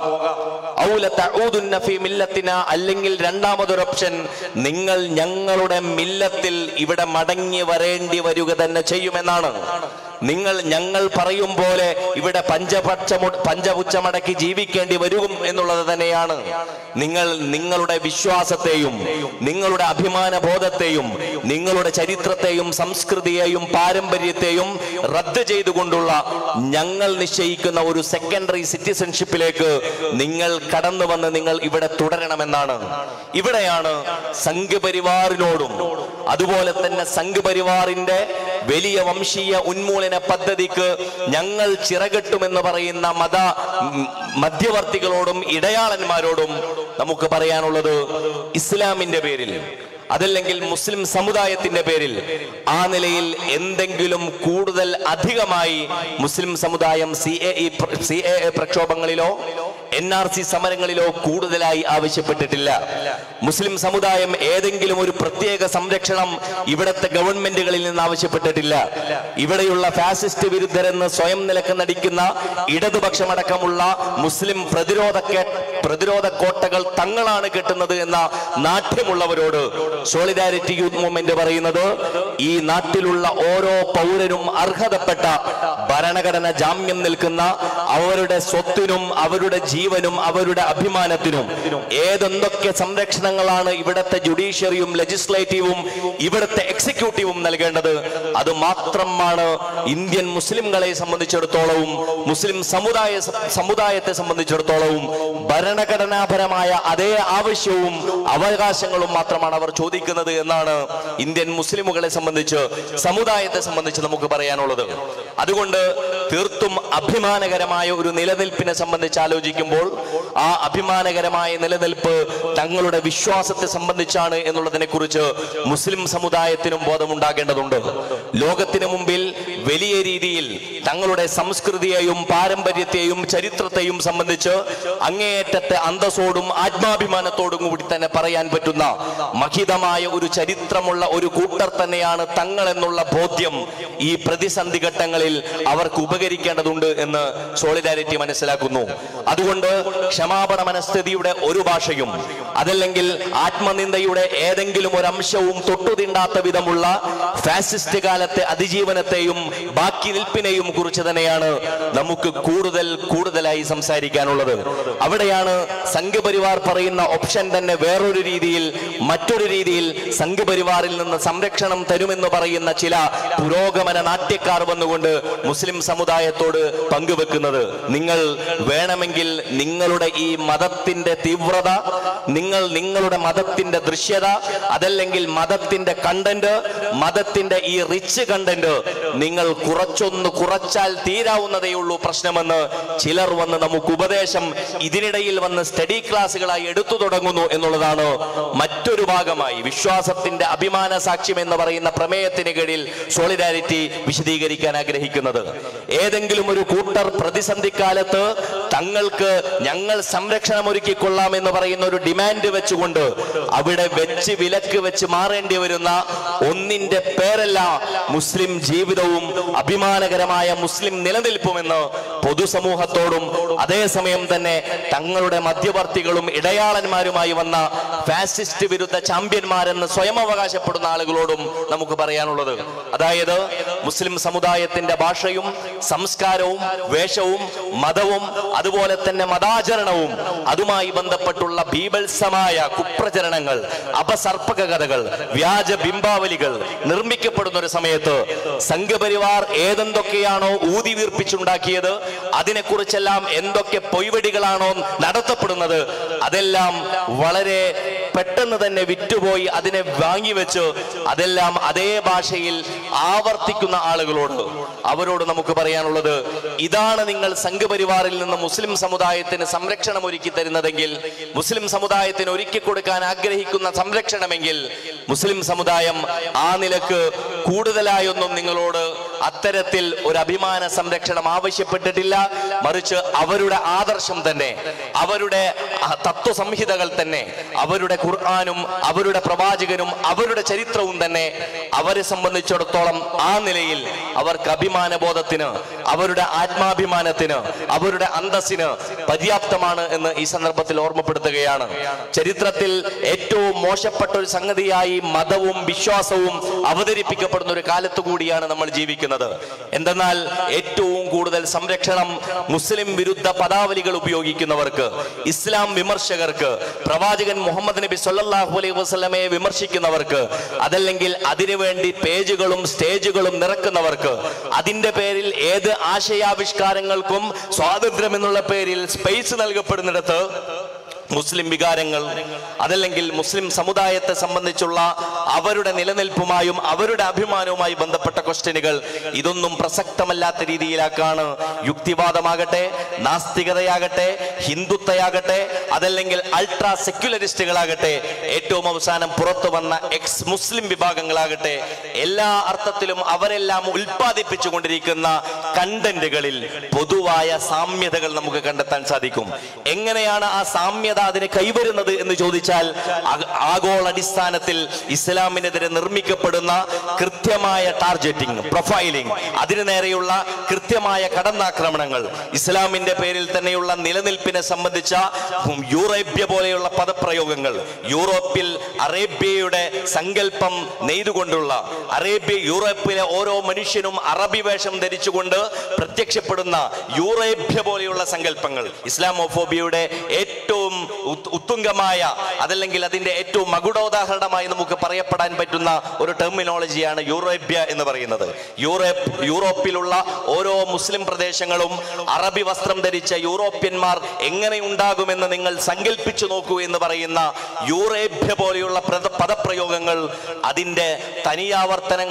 ഔ ലതഊദുന്ന ഫീ മില്ലത്തിന അല്ലെങ്കിൽ രണ്ടാമതൊരു ഓപ്ഷൻ നിങ്ങൾ ഞങ്ങളുടെ മില്ലത്തിൽ ഇവിടെ മടങ്ങി വരേണ്ടി വരിക തന്നെ ചെയ്യുമെന്നാണ് നിങ്ങൾ ഞങ്ങൾ പറയും പോലെ ഇവിടെ പഞ്ചപക്ഷ പഞ്ചപുച്ചമടക്കി ജീവിക്കേണ്ടി വരും എന്നുള്ളത് തന്നെയാണ് നിങ്ങൾ നിങ്ങളുടെ വിശ്വാസത്തെയും നിങ്ങളുടെ അഭിമാന ബോധത്തെയും നിങ്ങളുടെ ചരിത്രത്തെയും സംസ്കൃതിയെയും പാരമ്പര്യത്തെയും റദ്ദ് ചെയ്തുകൊണ്ടുള്ള ഞങ്ങൾ നിശ്ചയിക്കുന്ന ഒരു സെക്കൻഡറി സിറ്റിസൺഷിപ്പിലേക്ക് നിങ്ങൾ കടന്നു വന്ന് നിങ്ങൾ ഇവിടെ തുടരണമെന്നാണ് ഇവിടെയാണ് സംഘപരിവാറിനോടും അതുപോലെ തന്നെ സംഘപരിവാറിന്റെ വലിയ വംശീയ ഉന്മൂലന പദ്ധതിക്ക് ഞങ്ങൾ ചിറകെട്ടുമെന്ന് പറയുന്ന മത ഉം, മധ്യവർത്തികളോടും ഇടയാളന്മാരോടും നമുക്ക് പറയാനുള്ളത് ഇസ്ലാമിന്റെ പേരിൽ അതല്ലെങ്കിൽ മുസ്ലിം സമുദായത്തിന്റെ പേരിൽ ആ നിലയിൽ എന്തെങ്കിലും കൂടുതൽ അധികമായി മുസ്ലിം സമുദായം സി എ സി എ പ്രക്ഷോഭങ്ങളിലോ എൻ ആർ സി സമരങ്ങളിലോ കൂടുതലായി ആവശ്യപ്പെട്ടിട്ടില്ല മുസ്ലിം സമുദായം ഏതെങ്കിലും ഒരു പ്രത്യേക സംരക്ഷണം ഇവിടത്തെ ഗവൺമെന്റുകളിൽ നിന്ന് ആവശ്യപ്പെട്ടിട്ടില്ല ഇവിടെയുള്ള ഫാസിസ്റ്റ് വിരുദ്ധരെന്ന് സ്വയം നിലക്ക് നടിക്കുന്ന ഇടതുപക്ഷമടക്കമുള്ള മുസ്ലിം പ്രതിരോധ കേ- പ്രതിരോധ കോട്ടകൾ തങ്ങളാണ് കെട്ടുന്നത് എന്ന നാട്യമുള്ളവരോട് സോളിഡാരിറ്റി യൂത്ത് മൂവ്മെന്റ് പറയുന്നത് ഈ നാട്ടിലുള്ള ഓരോ പൗരനും അർഹതപ്പെട്ട ഭരണഘടന ജാമ്യം നിൽക്കുന്ന അവരുടെ സ്വത്തിനും അവരുടെ ജീവനും അവരുടെ അഭിമാനത്തിനും ഏതെന്തൊക്കെ സംരക്ഷണങ്ങളാണ് ഇവിടത്തെ ജുഡീഷ്യറിയും ലെജിസ്ലേറ്റീവും ഇവിടത്തെ എക്സിക്യൂട്ടീവും നൽകേണ്ടത് അത് മാത്രമാണ് ഇന്ത്യൻ മുസ്ലിംകളെ സംബന്ധിച്ചിടത്തോളവും മുസ്ലിം സമുദായ സമുദായത്തെ സംബന്ധിച്ചിടത്തോളവും ഭരണഘടനാപരമായ അതേ ആവശ്യവും അവകാശങ്ങളും മാത്രമാണ് അവർ ചോദിക്കുന്നത് എന്നാണ് ഇന്ത്യൻ മുസ്ലിമുകളെ സംബന്ധിച്ച് സമുദായത്തെ സംബന്ധിച്ച് നമുക്ക് പറയാനുള്ളത് അതുകൊണ്ട് തീർത്തും അഭിമാനകരമായ ഒരു നിലനിൽപ്പിനെ സംബന്ധിച്ച് ആലോചിക്കുമ്പോൾ ആ അഭിമാനകരമായ നിലനിൽപ്പ് തങ്ങളുടെ വിശ്വാസത്തെ സംബന്ധിച്ചാണ് എന്നുള്ളതിനെ കുറിച്ച് മുസ്ലിം സമുദായത്തിനും ബോധമുണ്ടാകേണ്ടതുണ്ട് ലോകത്തിന് മുമ്പിൽ വലിയ രീതിയിൽ തങ്ങളുടെ സംസ്കൃതിയെയും പാരമ്പര്യത്തെയും ചരിത്രത്തെയും സംബന്ധിച്ച് അങ്ങേയറ്റത്തെ അന്തസ്സോടും ആത്മാഭിമാനത്തോടും കൂടി തന്നെ പറയാൻ പറ്റുന്ന മഹിതമായ ഒരു ചരിത്രമുള്ള ഒരു കൂട്ടർ തന്നെയാണ് തങ്ങൾ എന്നുള്ള ബോധ്യം ഈ പ്രതിസന്ധി ഘട്ടങ്ങളിൽ അവർക്ക് ഉപകരിക്കേണ്ടതുണ്ട് എന്ന് സോളിഡാരിറ്റി മനസ്സിലാക്കുന്നു അതുകൊണ്ട് ക്ഷമാപണ മനസ്ഥിതിയുടെ ഒരു ഭാഷയും അതല്ലെങ്കിൽ ആത്മനിന്ദയുടെ ഏതെങ്കിലും ഒരു അംശവും തൊട്ടുതിണ്ടാത്ത വിധമുള്ള ഫാസിസ്റ്റ് കാലത്തെ അതിജീവനത്തെയും ബാക്കി നിൽപ്പിനെയും കുറിച്ച് തന്നെയാണ് നമുക്ക് കൂടുതൽ കൂടുതലായി സംസാരിക്കാനുള്ളത് അവിടെയാണ് സംഘപരിവാർ പറയുന്ന ഓപ്ഷൻ തന്നെ വേറൊരു രീതിയിൽ മറ്റൊരു രീതിയിൽ സംഘപരിവാറിൽ നിന്ന് സംരക്ഷണം തരുമെന്ന് പറയുന്ന ചില പുരോഗമന നാട്യക്കാർ വന്നുകൊണ്ട് മുസ്ലിം സമുദായത്തോട് പങ്കുവെക്കുന്നത് നിങ്ങൾ വേണമെങ്കിൽ നിങ്ങളുടെ ഈ മതത്തിന്റെ തീവ്രത നിങ്ങൾ നിങ്ങളുടെ മതത്തിന്റെ ദൃശ്യത അതല്ലെങ്കിൽ മതത്തിന്റെ കണ്ടന്റ് മതത്തിന്റെ ഈ റിച്ച് കണ്ടന്റ് നിങ്ങൾ കുറച്ചൊന്ന് കുറച്ചാൽ തീരാവുന്നതേ ഉള്ളൂ പ്രശ്നമെന്ന് ചിലർ വന്ന് നമുക്ക് ഉപദേശം ഇതിനിടയിൽ വന്ന് സ്റ്റഡി ക്ലാസ്സുകളായി എടുത്തു തുടങ്ങുന്നു എന്നുള്ളതാണ് മറ്റൊരു ഭാഗമായി വിശ്വാസത്തിന്റെ അഭിമാന സാക്ഷ്യം എന്ന് പറയുന്ന പ്രമേയത്തിന് കീഴിൽ സോളിഡാരിറ്റി വിശദീകരിക്കാൻ ആഗ്രഹിക്കുന്നത് ഏതെങ്കിലും ഒരു കൂട്ടർ പ്രതിസന്ധി കാലത്ത് തങ്ങൾക്ക് ഞങ്ങൾ സംരക്ഷണം ഒരുക്കിക്കൊള്ളാം എന്ന് പറയുന്ന ഒരു ഡിമാൻഡ് വെച്ചുകൊണ്ട് അവിടെ വെച്ച് വിലക്ക് വെച്ച് മാറേണ്ടി വരുന്ന ഒന്നിന്റെ പേരല്ല മുസ്ലിം ജീവിതവും അഭിമാനകരമായ മുസ്ലിം നിലനിൽപ്പുമെന്ന് പൊതുസമൂഹത്തോടും അതേസമയം തന്നെ തങ്ങളുടെ മധ്യവർത്തികളും ഇടയാളന്മാരുമായി വന്ന ഫാസിസ്റ്റ് വിരുദ്ധ ചാമ്പ്യന്മാരെന്ന് സ്വയം അവകാശപ്പെടുന്ന ആളുകളോടും നമുക്ക് പറയാനുള്ളത് അതായത് മുസ്ലിം സമുദായത്തിന്റെ ഭാഷയും സംസ്കാരവും വേഷവും മതവും അതുപോലെ തന്നെ മതാചരണവും അതുമായി ബന്ധപ്പെട്ടുള്ള ബീഭത്സമായ കുപ്രചരണങ്ങൾ അപസർപ്പക കഥകൾ വ്യാജ ബിംബാവലികൾ നിർമ്മിക്കപ്പെടുന്ന ഒരു സമയത്ത് സംഘപരിവാർ ഏതെന്തൊക്കെയാണോ ഊതി വീർപ്പിച്ചുണ്ടാക്കിയത് അതിനെക്കുറിച്ചെല്ലാം എന്തൊക്കെ പൊയ്വടികളാണോ നടത്തപ്പെടുന്നത് അതെല്ലാം വളരെ പെട്ടെന്ന് തന്നെ വിറ്റുപോയി അതിനെ വാങ്ങിവെച്ച് അതെല്ലാം അതേ ഭാഷയിൽ ആവർത്തിക്കുന്ന ആളുകളോട് അവരോട് നമുക്ക് പറയാനുള്ളത് ഇതാണ് നിങ്ങൾ സംഘപരിവാറിൽ നിന്ന് മുസ്ലിം സമുദായത്തിന് സംരക്ഷണം ഒരുക്കി തരുന്നതെങ്കിൽ മുസ്ലിം സമുദായത്തിന് ഒരുക്കി കൊടുക്കാൻ ആഗ്രഹിക്കുന്ന സംരക്ഷണമെങ്കിൽ മുസ്ലിം സമുദായം ആ നിലക്ക് കൂടുതലായൊന്നും നിങ്ങളോട് അത്തരത്തിൽ ഒരു അഭിമാന സംരക്ഷണം ആവശ്യപ്പെട്ടിട്ടില്ല മറിച്ച് അവരുടെ ആദർശം തന്നെ അവരുടെ ആ തത്വസംഹിതകൾ തന്നെ അവരുടെ ഖുർആാനും അവരുടെ പ്രവാചകനും അവരുടെ ചരിത്രവും തന്നെ അവരെ സംബന്ധിച്ചിടത്തോളം ആ നിലയിൽ അവർക്ക് അഭിമാന ബോധത്തിന് അവരുടെ ആത്മാഭിമാനത്തിന് അവരുടെ അന്തസ്സിന് പര്യാപ്തമാണ് എന്ന് ഈ സന്ദർഭത്തിൽ ഓർമ്മപ്പെടുത്തുകയാണ് ചരിത്രത്തിൽ ഏറ്റവും മോശപ്പെട്ട ഒരു സംഗതിയായി മതവും വിശ്വാസവും അവതരിപ്പിക്കപ്പെടുന്ന ഒരു കാലത്തു കൂടിയാണ് നമ്മൾ ജീവിക്കുന്നത് എന്തെന്നാൽ ഏറ്റവും കൂടുതൽ സംരക്ഷണം മുസ്ലിം വിരുദ്ധ പദാവലികൾ ഉപയോഗിക്കുന്നവർക്ക് ഇസ്ലാം വിമർശകർക്ക് പ്രവാചകൻ മുഹമ്മദ് നബി സല്ലല്ലാഹു അലൈഹി വസല്ലമയെ വിമർശിക്കുന്നവർക്ക് അതല്ലെങ്കിൽ അതിനുവേണ്ടി പേജുകളും സ്റ്റേജുകളും നിറക്കുന്നവർക്ക് അതിന്റെ പേരിൽ ഏത് ആശയാവിഷ്കാരങ്ങൾക്കും സ്വാതന്ത്ര്യം എന്നുള്ള പേരിൽ സ്പേസ് നൽകപ്പെടുന്നിടത്ത് മുസ്ലിം വികാരങ്ങൾ അതല്ലെങ്കിൽ മുസ്ലിം സമുദായത്തെ സംബന്ധിച്ചുള്ള അവരുടെ നിലനിൽപ്പുമായും അവരുടെ അഭിമാനവുമായി ബന്ധപ്പെട്ട ക്വസ്റ്റ്യനുകൾ ഇതൊന്നും പ്രസക്തമല്ലാത്ത രീതിയിലാക്കാണ് യുക്തിവാദമാകട്ടെ നാസ്തികതയാകട്ടെ ഹിന്ദുത്വയാകട്ടെ അതല്ലെങ്കിൽ അൾട്രാ സെക്യുലറിസ്റ്റുകളാകട്ടെ ഏറ്റവും അവസാനം പുറത്തു വന്ന എക്സ് മുസ്ലിം വിഭാഗങ്ങളാകട്ടെ എല്ലാ അർത്ഥത്തിലും അവരെല്ലാം ഉൽപ്പാദിപ്പിച്ചുകൊണ്ടിരിക്കുന്ന കണ്ടന്റുകളിൽ പൊതുവായ സാമ്യതകൾ നമുക്ക് കണ്ടെത്താൻ സാധിക്കും എങ്ങനെയാണ് ആ സാമ്യത അതിന് കൈവരുന്നത് എന്ന് ചോദിച്ചാൽ ആ- ആഗോളടിസ്ഥാനത്തിൽ ഇസ്ലാമിനെതിരെ നിർമ്മിക്കപ്പെടുന്ന കൃത്യമായ ടാർഗറ്റിംഗ് പ്രൊഫൈലിംഗ് അതിനു നേരെയുള്ള കൃത്യമായ കടന്നാക്രമണങ്ങൾ ഇസ്ലാമിന്റെ പേരിൽ തന്നെയുള്ള നിലനിൽപ്പിനെ സംബന്ധിച്ച ഉം, യൂറേബ്യ പോലെയുള്ള പദപ്രയോഗങ്ങൾ യൂറോപ്പിൽ അറേബ്യയുടെ സങ്കല്പം നെയ്തുകൊണ്ടുള്ള അറേബ്യ യൂറോപ്പിലെ ഓരോ മനുഷ്യനും അറബി വേഷം ധരിച്ചുകൊണ്ട് പ്രത്യക്ഷപ്പെടുന്ന യൂറേബ്യ പോലെയുള്ള സങ്കല്പങ്ങൾ ഇസ്ലാമോഫോബിയയുടെ ഏറ്റവും ഉത്- ഉത്തുംഗമായ അതല്ലെങ്കിൽ അതിന്റെ ഏറ്റവും മകുടോദാഹരണമായി നമുക്ക് പറയപ്പെടാൻ പറ്റുന്ന ഒരു ടെർമിനോളജിയാണ് യൂറോപ്യ എന്ന് പറയുന്നത് യൂറോപ്പ് യൂറോപ്പിലുള്ള ഓരോ മുസ്ലിം പ്രദേശങ്ങളും അറബി വസ്ത്രം ധരിച്ച യൂറോപ്യന്മാർ എങ്ങനെ ഉണ്ടാകുമെന്ന് നിങ്ങൾ സങ്കല്പിച്ചു നോക്കൂ എന്ന് പറയുന്ന യൂറേബ്യ പോലെയുള്ള പ്രത- പദപ്രയോഗങ്ങൾ അതിന്റെ തനിയാവർത്തനങ്ങളോ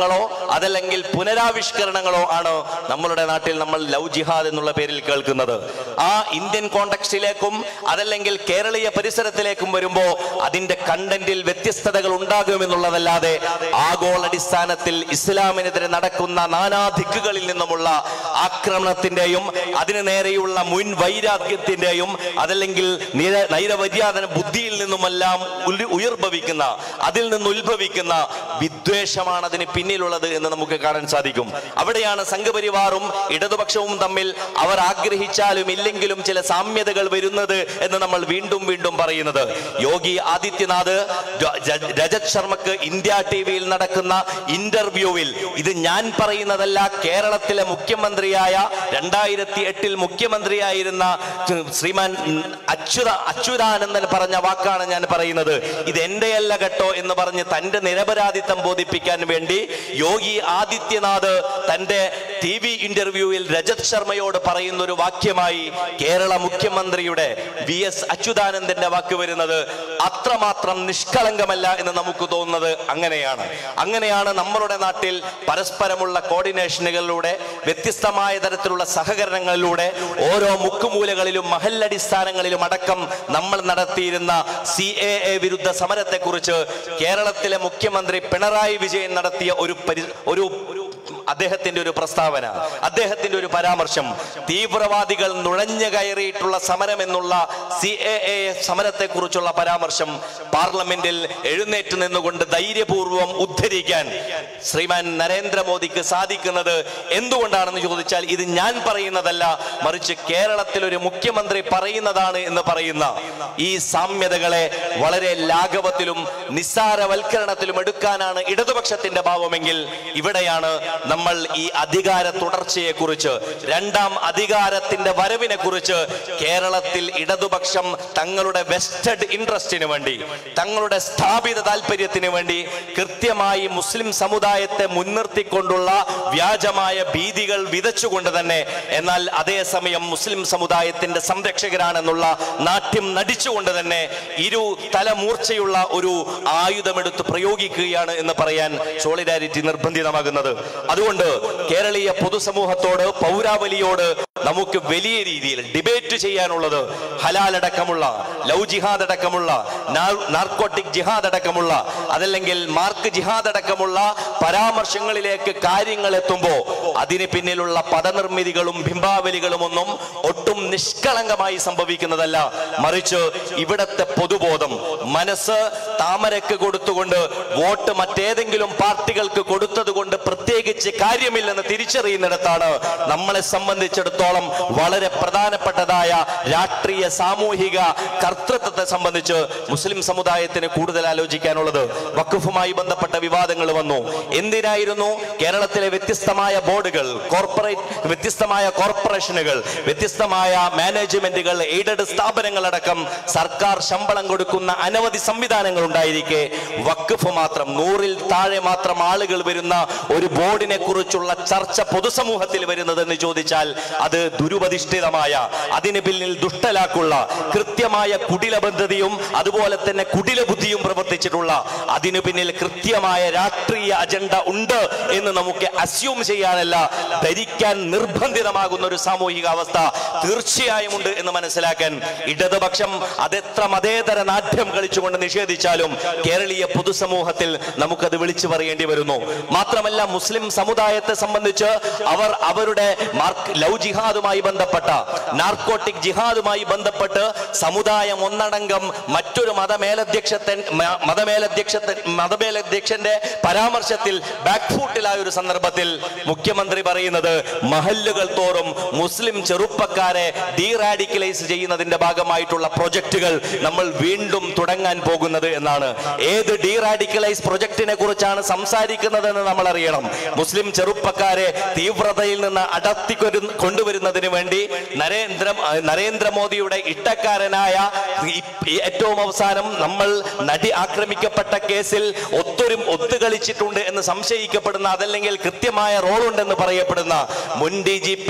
അതല്ലെങ്കിൽ പുനരാവിഷ്കരണങ്ങളോ ആണ് നമ്മളുടെ നാട്ടിൽ നമ്മൾ ലവ് ജിഹാദ് എന്നുള്ള പേരിൽ കേൾക്കുന്നത് ആ ഇന്ത്യൻ കോണ്ടക്സ്റ്റിലേക്കും അതല്ലെങ്കിൽ കേരളീയ പരിസരത്തിലേക്കും വരുമ്പോൾ അതിന്റെ കണ്ടന്റിൽ വ്യത്യസ്തതകൾ ഉണ്ടാകുമെന്നുള്ളതല്ലാതെ ആഗോളടിസ്ഥാനത്തിൽ ഇസ്ലാമിനെതിരെ നടക്കുന്ന നാനാ ദിക്കുകളിൽ നിന്നുമുള്ള ആക്രമണത്തിന്റെയും അതിനു നേരെയുള്ള മുൻ വൈരാഗ്യത്തിന്റെയും അതല്ലെങ്കിൽ നിര- നൈരവര്യാദന ബുദ്ധിയിൽ നിന്നുമെല്ലാം ഉൽ- ഉയർഭവിക്കുന്ന അതിൽ നിന്ന് ഉത്ഭവിക്കുന്ന വിദ്വേഷമാണ് അതിന് പിന്നിലുള്ളത് എന്ന് നമുക്ക് കാണാൻ സാധിക്കും അവിടെയാണ് സംഘപരിവാറും ഇടതുപക്ഷവും തമ്മിൽ അവർ ആഗ്രഹിച്ചാലും ഇല്ലെങ്കിലും ചില സാമ്യതകൾ വരുന്നത് എന്ന് നമ്മൾ വീണ്ടും വീണ്ടും പറയുന്നത് യോഗി ആദിത്യനാഥ് ജ- ജ- രജത് ശർമ്മക്ക് ഇന്ത്യ ടി വിയിൽ നടക്കുന്ന ഇന്റർവ്യൂവിൽ ഇത് ഞാൻ പറയുന്നതല്ല കേരളത്തിലെ മുഖ്യമന്ത്രിയായ രണ്ടായിരത്തി എട്ടിൽ മുഖ്യമന്ത്രിയായിരുന്ന ശ്രീമാൻ അച്യുത അച്യുതാനന്ദൻ പറഞ്ഞ വാക്കാണ് ഞാൻ പറയുന്നത് ഇത് എന്റെയല്ല കേട്ടോ എന്ന് പറഞ്ഞ് തന്റെ നിരപരാധിത്വം ബോധിപ്പിക്കാൻ വേണ്ടി യോഗി ആദിത്യനാഥ് തന്റെ ടി വി ഇന്റർവ്യൂവിൽ രജത് ശർമ്മയോട് പറയുന്ന ഒരു വാക്യമായി കേരള മുഖ്യമന്ത്രിയുടെ വി എസ് അച്യുതാനന്ദന്റെ വാക്ക് വരുന്നത് അത്രമാത്രം നിഷ്കളങ്കമല്ല എന്ന് നമുക്ക് തോന്നുന്നത് അങ്ങനെയാണ് അങ്ങനെയാണ് നമ്മളുടെ നാട്ടിൽ പരസ്പരമുള്ള കോർഡിനേഷനുകളിലൂടെ വ്യത്യസ്തമായ തരത്തിലുള്ള സഹകരണങ്ങളിലൂടെ ഓരോ മുക്കുമൂലകളിലും മഹല്ലടിസ്ഥാനങ്ങളിലും അടക്കം നമ്മൾ നടത്തിയിരുന്ന സി എ എ വിരുദ്ധ സമരത്തെക്കുറിച്ച് കേരളത്തിലെ മുഖ്യമന്ത്രി പിണറായി വിജയൻ നടത്തിയ ഒരു പരി ഒരു അദ്ദേഹത്തിന്റെ ഒരു പ്രസ്താവന അദ്ദേഹത്തിന്റെ ഒരു പരാമർശം തീവ്രവാദികൾ നുഴഞ്ഞു കയറിയിട്ടുള്ള സമരം എന്നുള്ള സി എ എ സമരത്തെ കുറിച്ചുള്ള പരാമർശം പാർലമെന്റിൽ എഴുന്നേറ്റ് നിന്നുകൊണ്ട് ധൈര്യപൂർവ്വം ഉദ്ധരിക്കാൻ ശ്രീമാൻ നരേന്ദ്രമോദിക്ക് സാധിക്കുന്നത് എന്തുകൊണ്ടാണെന്ന് ചോദിച്ചാൽ ഇത് ഞാൻ പറയുന്നതല്ല മറിച്ച് കേരളത്തിൽ ഒരു മുഖ്യമന്ത്രി പറയുന്നതാണ് എന്ന് പറയുന്ന ഈ സാമ്യതകളെ വളരെ ലാഘവത്തിലും നിസ്സാരവൽക്കരണത്തിലും എടുക്കാനാണ് ഇടതുപക്ഷത്തിന്റെ ഭാവമെങ്കിൽ ഇവിടെയാണ് നമ്മൾ ഈ അധികാര തുടർച്ചയെ കുറിച്ച് രണ്ടാം അധികാരത്തിന്റെ വരവിനെ കുറിച്ച് കേരളത്തിൽ ഇടതുപക്ഷം തങ്ങളുടെ വെസ്റ്റഡ് ഇൻട്രസ്റ്റിന് വേണ്ടി തങ്ങളുടെ സ്ഥാപിത താല്പര്യത്തിന് വേണ്ടി കൃത്യമായി മുസ്ലിം സമുദായത്തെ മുൻനിർത്തിക്കൊണ്ടുള്ള വ്യാജമായ ഭീതികൾ വിതച്ചുകൊണ്ട് തന്നെ എന്നാൽ അതേസമയം മുസ്ലിം സമുദായത്തിന്റെ സംരക്ഷകരാണെന്നുള്ള നാട്യം നടിച്ചുകൊണ്ട് തന്നെ ഇരു തലമൂർച്ചയുള്ള ഒരു ആയുധമെടുത്ത് പ്രയോഗിക്കുകയാണ് എന്ന് പറയാൻ സോളിഡാരിറ്റി നിർബന്ധിതമാകുന്നത് അതുകൊണ്ട് കേരളീയ പൊതുസമൂഹത്തോട് പൗരാവലിയോട് നമുക്ക് വലിയ രീതിയിൽ ഡിബേറ്റ് ചെയ്യാനുള്ളത് ഹലാൽ അടക്കമുള്ള ലവ് ജിഹാദ് അടക്കമുള്ള നാർക്കോട്ടിക് ജിഹാദ് അടക്കമുള്ള അതല്ലെങ്കിൽ മാർക്ക് ജിഹാദ് അടക്കമുള്ള പരാമർശങ്ങളിലേക്ക് കാര്യങ്ങൾ എത്തുമ്പോൾ അതിന് പിന്നിലുള്ള പദനിർമ്മിതികളും ബിംബാവലികളും ഒന്നും ഒട്ടും നിഷ്കളങ്കമായി സംഭവിക്കുന്നതല്ല മറിച്ച് ഇവിടത്തെ പൊതുബോധം മനസ്സ് താമരക്ക് കൊടുത്തുകൊണ്ട് വോട്ട് മറ്റേതെങ്കിലും പാർട്ടികൾക്ക് കൊടുത്തത് കൊണ്ട് പ്രത്യേകിച്ച് കാര്യമില്ലെന്ന് തിരിച്ചറിയുന്നിടത്താണ് നമ്മളെ സംബന്ധിച്ചിടത്തോളം വളരെ പ്രധാനപ്പെട്ടതായ രാഷ്ട്രീയ സാമൂഹിക കർത്തൃത്വത്തെ സംബന്ധിച്ച് മുസ്ലിം സമുദായത്തിന് കൂടുതൽ ആലോചിക്കാനുള്ളത് വഖഫുമായി ബന്ധപ്പെട്ട വിവാദങ്ങൾ വന്നു എന്തിനായിരുന്നു കേരളത്തിലെ വ്യത്യസ്തമായ ബോർഡുകൾ കോർപ്പറേറ്റ് വ്യത്യസ്തമായ കോർപ്പറേഷനുകൾ വ്യത്യസ്തമായ മാനേജ്മെന്റുകൾ എയ്ഡഡ് സ്ഥാപനങ്ങളടക്കം സർക്കാർ ശമ്പളം കൊടുക്കുന്ന അനവധി സംവിധാനങ്ങൾ ഉണ്ടായിരിക്കെ വഖഫ് മാത്രം നൂറിൽ താഴെ മാത്രം ആളുകൾ വരുന്ന ഒരു ബോർഡിനെ കുറിച്ചുള്ള ചർച്ച പൊതുസമൂഹത്തിൽ വരുന്നതെന്ന് ചോദിച്ചാൽ അത് ദുരുപതിഷ്ഠിതമായ അതിന് പിന്നിൽ ദുഷ്ടലാക്കുള്ള കൃത്യമായ കുടില പദ്ധതിയും അതുപോലെ തന്നെ കുടില ബുദ്ധിയും പ്രവർത്തിച്ചിട്ടുള്ള അതിനു പിന്നിൽ കൃത്യമായ രാഷ്ട്രീയ അജണ്ട ഉണ്ട് എന്ന് നമുക്ക് അസ്യൂം ചെയ്യാനല്ല ധരിക്കാൻ നിർബന്ധിതമാകുന്ന ഒരു സാമൂഹിക അവസ്ഥ തീർച്ചയായും ഉണ്ട് എന്ന് മനസ്സിലാക്കാൻ ഇടതുപക്ഷം അതെത്ര മതേതര നാട്യം കളിച്ചുകൊണ്ട് നിഷേധിച്ചാലും കേരളീയ പൊതുസമൂഹത്തിൽ നമുക്കത് വിളിച്ചു പറയേണ്ടി വരുന്നു മാത്രമല്ല മുസ്ലിം സമുദായത്തെ സംബന്ധിച്ച് അവർ അവരുടെ മാർക്ക് ലവ് ജിഹാദുമായി ബന്ധപ്പെട്ട നാർക്കോട്ടിക് ജിഹാദുമായി ബന്ധപ്പെട്ട് സമുദായം ഒന്നടങ്കം മറ്റൊരു മതമേലധ്യക്ഷത്തൻ മ- മതമേലധ്യക്ഷത്തൻ മതമേലധ്യക്ഷന്റെ പരാമർശത്തിൽ ബാക്ക്ഫൂട്ടിലായ ഒരു സന്ദർഭത്തിൽ മുഖ്യമന്ത്രി പറയുന്നത് മഹല്ലുകൾ തോറും മുസ്ലിം ചെറുപ്പക്കാരെ ഡീറാഡിക്കലൈസ് ചെയ്യുന്നതിന്റെ ഭാഗമായിട്ടുള്ള പ്രൊജക്ടുകൾ നമ്മൾ വീണ്ടും തുടങ്ങാൻ പോകുന്നത് എന്നാണ് ഏത് ഡീറാഡിക്കലൈസ് പ്രൊജക്ടിനെ കുറിച്ചാണ് സംസാരിക്കുന്നതെന്ന് നമ്മൾ അറിയണം മുസ്ലിം ചെറുപ്പക്കാരെ തീവ്രതയിൽ നിന്ന് അടർത്തി കൊരു- കൊണ്ടുവരുന്നതിന് വേണ്ടി നരേന്ദ്ര നരേന്ദ്രമോദിയുടെ ഇട്ടക്കാരനായ ഈ- ഈ ഏറ്റവും അവസാനം നമ്മൾ നടി ആക്രമിക്കപ്പെട്ട കേസിൽ ഒത്തൊരു ഒത്തുകളിച്ചിട്ടുണ്ട് എന്ന് സംശയിക്കപ്പെടുന്ന അതല്ലെങ്കിൽ കൃത്യമായ റോളുണ്ടെന്ന് പറയപ്പെടുന്ന മുൻ D G P Lok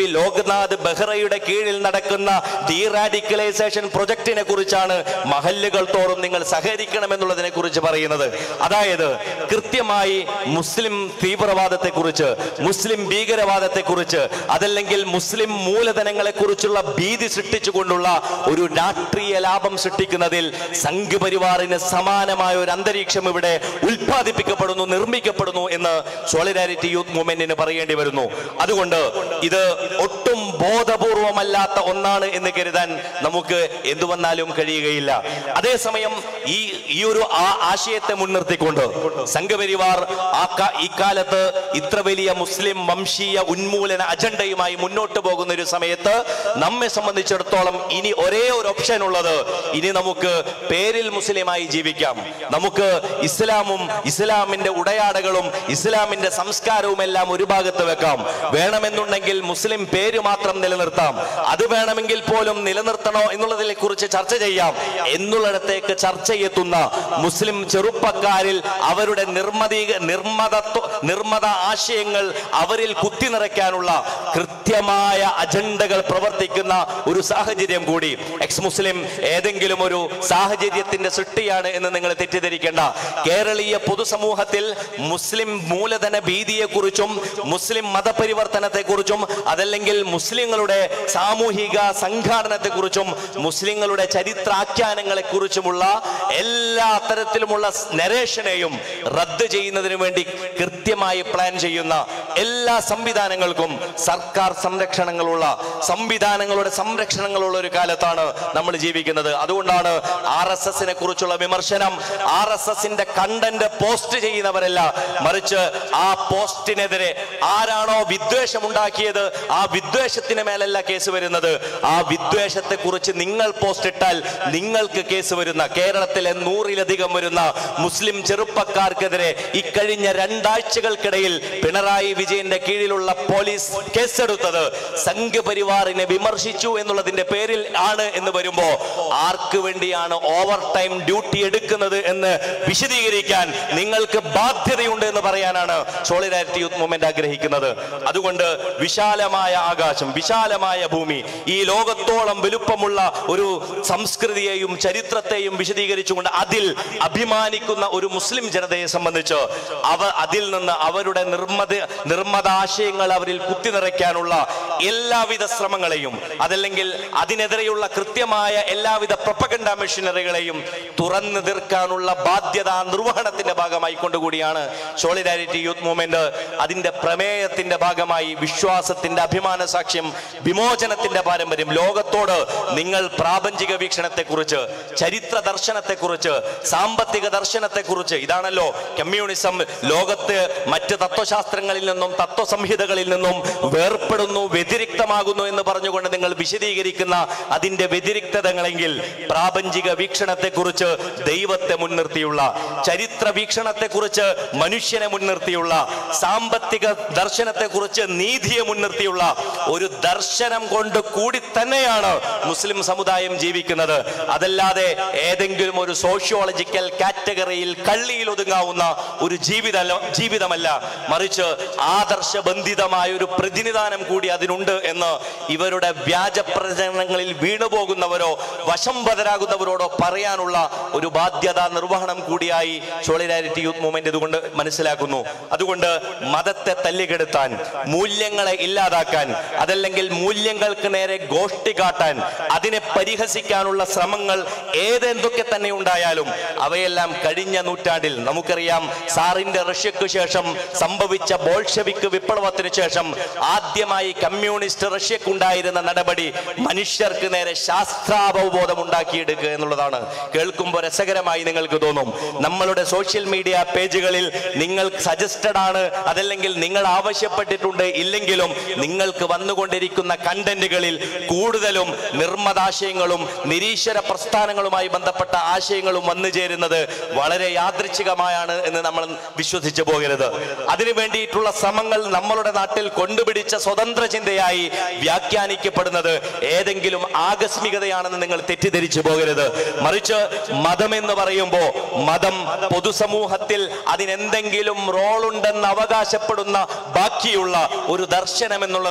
Gopinath ബെഹ്റയുടെ കീഴിൽ നടക്കുന്ന ഡീറാഡിക്കലൈസേഷൻ പ്രൊജക്ടിനെ കുറിച്ചാണ് മഹല്ലുകൾ തോറും നിങ്ങൾ സഹകരിക്കണമെന്നുള്ളതിനെ കുറിച്ച് പറയുന്നത് അതായത് കൃത്യമായി മുസ്ലിം തീവ്രവാദത്തെ കുറിച്ച് മുസ്ലിം ഭീകരവാദത്തെ കുറിച്ച് അതല്ലെങ്കിൽ മുസ്ലിം മൂലധനങ്ങളെ കുറിച്ചുള്ള ഭീതി സൃഷ്ടിച്ചുകൊണ്ടുള്ള ഒരു രാഷ്ട്രീയ ലാഭം സൃഷ്ടിക്കുന്നതിൽ സംഘ് പരിവാറിന് സമാനമായ ഒരു അന്തരീക്ഷം ഇവിടെ ഉൽപ്പാദിപ്പിക്കപ്പെടുന്നു നിർമ്മിക്കപ്പെടുന്നു എന്ന് സോളിഡാരിറ്റി യൂത്ത് മൂവ്മെന്റിന് പറയേണ്ടി വരുന്നു അതുകൊണ്ട് ഇത് ഒട്ടും ബോധപൂർവമല്ലാത്ത ഒന്നാണ് എന്ന് കരുതാൻ നമുക്ക് എന്തു വന്നാലും കഴിയുകയില്ല അതേസമയം ഈ ഈ ഒരു ആ- ആശയത്തെ മുൻനിർത്തിക്കൊണ്ട് സംഘപരിവാർ ആ കാ- ഇക്കാലത്ത് ഇത്ര വലിയ മുസ്ലിം വംശീയ ഉന്മൂലന അജണ്ടയുമായി മുന്നോട്ട് പോകുന്ന ഒരു സമയത്ത് നമ്മെ സംബന്ധിച്ചിടത്തോളം ഇനി ഒരേ ഒരു ഓപ്ഷൻ ഉള്ളത് ഇനി നമുക്ക് പേരിൽ മുസ്ലിമായി ജീവിക്കാം നമുക്ക് ഇസ്ലാമും ഇസ്ലാമിന്റെ ഉടയാടകളും ഇസ്ലാമിന്റെ സംസ്കാരവും എല്ലാം ഒരു ഭാഗത്ത് വെക്കാം വേണമെന്നുണ്ടെങ്കിൽ മുസ്ലിം പേര് മാത്രം നിലനിർത്താം അത് വേണമെങ്കിൽ പോലും നിലനിർത്തണോ എന്നുള്ളതിനെ കുറിച്ച് ചർച്ച ചെയ്യാം എന്നുള്ളിടത്തേക്ക് ചർച്ചയെത്തുന്ന മുസ്ലിം ചെറുപ്പക്കാരിൽ അവരുടെ നിർമ്മതി നിർമ്മതത്വ നിർമ്മത ആശയങ്ങൾ അവരിൽ കുത്തി നിറയ്ക്കാനുള്ള കൃത്യമായ അജണ്ടകൾ പ്രവർത്തിക്കുന്ന ഒരു സാഹചര്യം കൂടി എക്സ് മുസ്ലിം ഏതെങ്കിലും ഒരു സാഹചര്യത്തിന്റെ സൃഷ്ടിയാണ് എന്ന് നിങ്ങൾ തെറ്റിദ്ധരിക്കേണ്ട കേരളീയ പൊതുസമൂഹത്തിൽ മുസ്ലിം മൂലധന ഭീതിയെക്കുറിച്ചും മുസ്ലിം മതപരിവർത്തനത്തെക്കുറിച്ചും അതല്ലെങ്കിൽ മുസ്ലിങ്ങളുടെ സാമൂഹിക സംഘാടനത്തെക്കുറിച്ചും മുസ്ലിങ്ങളുടെ ചരിത്രാഖ്യാനങ്ങളെ കുറിച്ചുമുള്ള എല്ലാ തരത്തിലുമുള്ള നരേഷനെയും റദ്ദ് ചെയ്യുന്നതിന് വേണ്ടി കൃത്യമായി പ്ലാൻ ചെയ്യുന്ന എല്ലാ സംവിധാനങ്ങൾക്കും സർക്കാർ സംരക്ഷണങ്ങളുള്ള സംവിധാനങ്ങളുടെ സംരക്ഷണങ്ങളുള്ള ഒരു കാലത്താണ് നമ്മൾ ജീവിക്കുന്നത് അതുകൊണ്ടാണ് ആർ എസ് എസിനെ കുറിച്ചുള്ള വിമർശനം ആർ എസ് എസിന്റെ കണ്ടന്റ് പോസ്റ്റ് ചെയ്യുന്നവരല്ല മറിച്ച് ആ പോസ്റ്റിനെതിരെ ആരാണോ വിദ്വേഷം ഉണ്ടാക്കിയത് ആ വിദ്വേഷത്തിന് മേലല്ല കേസ് വരുന്നത് ആ വിദ്വേഷത്തെ കുറിച്ച് നിങ്ങൾ പോസ്റ്റ് ഇട്ടാൽ നിങ്ങൾക്ക് കേസ് വരുന്ന കേരളത്തിലെ നൂറിലധികം വരുന്ന മുസ്ലിം ചെറുപ്പക്കാർക്കെതിരെ ഇക്കഴിഞ്ഞ രണ്ടാഴ്ചകൾക്കിടയിൽ പിണറായി വിജയന്റെ കീഴിലുള്ള പോലീസ് കേസെടുത്തത് സംഘപരിവാറിനെ വിമർശിച്ചു എന്നുള്ളതിന്റെ പേരിൽ ആണ് എന്ന് വരുമ്പോ ആർക്ക് വേണ്ടിയാണ് ഓവർ ടൈം ഡ്യൂട്ടി എടുക്കുന്നത് എന്ന് വിശദീകരിക്കാൻ നിങ്ങൾക്ക് ബാധ്യതയുണ്ട് എന്ന് പറയാനാണ് സോളിഡാരിറ്റി യൂത്ത് മൂവ്മെന്റ് ആഗ്രഹിക്കുന്നത് അതുകൊണ്ട് വിശാലമായ ആകാശം വിശാലമായ ഭൂമി ഈ ലോകത്തോളം വലുപ്പമുള്ള ഒരു സംസ്കൃതിയെയും ചരിത്രത്തെയും വിശദീകരിച്ചുകൊണ്ട് അതിൽ അഭിമാനിക്കുന്ന ഒരു മുസ്ലിം ജനതയെ സംബന്ധിച്ച് അവ അതിൽ നിന്ന് അവരുടെ നിർമ്മത നിർമ്മതാശയങ്ങൾ അവരിൽ കുത്തി നിറയ്ക്കാനുള്ള എല്ലാവിധ ശ്രമങ്ങളെയും അതല്ലെങ്കിൽ അതിനെതിരെയുള്ള കൃത്യമായ എല്ലാവിധ പ്രൊപ്പഗണ്ട മെഷീനറികളെയും തുറന്നു തീർക്കാനുള്ള ബാധ്യത നിർവഹണത്തിന്റെ ഭാഗമായി കൊണ്ടുകൂടിയാണ് സോളിഡാരിറ്റി യൂത്ത് മൂവ്മെന്റ് അതിന്റെ പ്രമേയത്തിന്റെ ഭാഗമായി വിശ്വാസത്തിന്റെ അഭിമാന സാക്ഷ്യം വിമോചനത്തിന്റെ പാരമ്പര്യം ലോകത്തോട് നിങ്ങൾ പ്രാപഞ്ചിക വീക്ഷണത്തെക്കുറിച്ച് ചരിത്ര ദർശനത്തെക്കുറിച്ച് സാമ്പത്തിക ദർശനത്തെക്കുറിച്ച് ഇതാണല്ലോ കമ്മ്യൂണിസം ലോകത്ത് മറ്റ് തത്വശാസ്ത്രങ്ങളിൽ നിന്നും തത്വസംഹിതകളിൽ നിന്നും വേർപ്പെടുന്നു വ്യതിരിക്തമാകുന്നു എന്ന് പറഞ്ഞുകൊണ്ട് നിങ്ങൾ വിശദീകരിക്കുന്ന അതിന്റെ വ്യതിരിക്തതകളെങ്കിൽ പ്രാപഞ്ചിക വീക്ഷണത്തെക്കുറിച്ച് ദൈവത്തെ മുൻനിർത്തിയുള്ള ചരിത്ര വീക്ഷണത്തെക്കുറിച്ച് മനുഷ്യനെ മുൻനിർത്തിയുള്ള സാമ്പത്തിക ദർശനത്തെക്കുറിച്ച് നീതിയെ മുൻനിർത്തിയുള്ള ഒരു ദർശനം കൊണ്ട് കൂടി തന്നെയാണ് മുസ്ലിം സമുദായം ജീവിക്കുന്നത് അതല്ലാതെ ഏതെങ്കിലും ഒരു സോഷ്യോളജിക്കൽ കാറ്റഗറിയിൽ കള്ളിയിൽ ഒതുങ്ങാവുന്ന ഒരു ജീവിത ജീവിതമല്ല മറിച്ച് ആദർശബന്ധിതമായ ഒരു പ്രതിനിധാനം കൂടി അതിനുണ്ട് എന്ന് ഇവരുടെ വ്യാജ പ്രചരണങ്ങളിൽ വീണുപോകുന്നവരോ വശംബദരാകുന്നവരോടോ പറയാനുള്ള ഒരു ബാധ്യത നിർവഹണം കൂടിയായി സോളിഡാരിറ്റി യൂത്ത് മൂവ്മെന്റ് ഇതുകൊണ്ട് മനസ്സിലാക്കുന്നു അതുകൊണ്ട് മതത്തെ തല്ലിക്കെടുത്താൻ മൂല്യങ്ങളെ ഇല്ലാതാക്കാൻ അതല്ലെങ്കിൽ മൂല്യങ്ങൾക്ക് നേരെ ഗോഷ്ടി കാട്ടാൻ അതിനെ പരിഹസിക്കാനുള്ള ശ്രമങ്ങൾ ഏതെന്തൊക്കെ തന്നെ ഉണ്ടായാലും അവയെല്ലാം കഴിഞ്ഞ നൂറ്റാണ്ടിൽ നമുക്കറിയാം സാറിന്റെ റഷ്യക്ക് ശേഷം സംഭവിച്ച ബോൾഷെവിക് വിപ്ലവത്തിന് ശേഷം ആദ്യമായി കമ്മ്യൂണിസ്റ്റ് റഷ്യക്കുണ്ടായിരുന്ന നടപടി മനുഷ്യർക്ക് നേരെ ശാസ്ത്രാവബോധം ഉണ്ടാക്കിയെടുക്കുക എന്നുള്ളതാണ് കേൾക്കുമ്പോൾ രസകരമായി നിങ്ങൾക്ക് തോന്നും നമ്മളുടെ സോഷ്യൽ മീഡിയ പേജുകളിൽ നിങ്ങൾ സജസ്റ്റഡ് ആണ് അതല്ലെങ്കിൽ നിങ്ങൾ ആവശ്യപ്പെട്ടിട്ടുണ്ട് ഇല്ലെങ്കിലും നിങ്ങൾക്ക് വന്നുകൊണ്ടിരിക്കുന്ന കണ്ടന്റുകളിൽ കൂടുതലും നിർമ്മതാശയങ്ങളും നിരീശ്വര പ്രസ്ഥാനങ്ങളുമായി ബന്ധപ്പെട്ട ആശയങ്ങളും വന്നു ചേരുന്നത് വളരെ യാദൃച്ഛികമായാണ് എന്ന് നമ്മൾ വിശ്വസിച്ചു പോകരുത് അതിനു വേണ്ടിയിട്ടുള്ള ശ്രമങ്ങൾ നമ്മളുടെ നാട്ടിൽ കൊണ്ടുപിടിച്ച സ്വതന്ത്ര ചിന്തയായി വ്യാഖ്യാനിക്കപ്പെടുന്നത് ഏതെങ്കിലും ആകസ്മികതയാണെന്ന് നിങ്ങൾ തെറ്റിദ്ധരിച്ചു പോകരുത് മറിച്ച് മതം എന്ന് പറയുമ്പോ മതം പൊതുസമൂഹത്തിൽ അതിനെന്തെങ്കിലും റോളുണ്ടെന്ന് അവകാശപ്പെടുന്ന ബാക്കിയുള്ള ഒരു ദർശനം എന്നുള്ള നിലയിൽ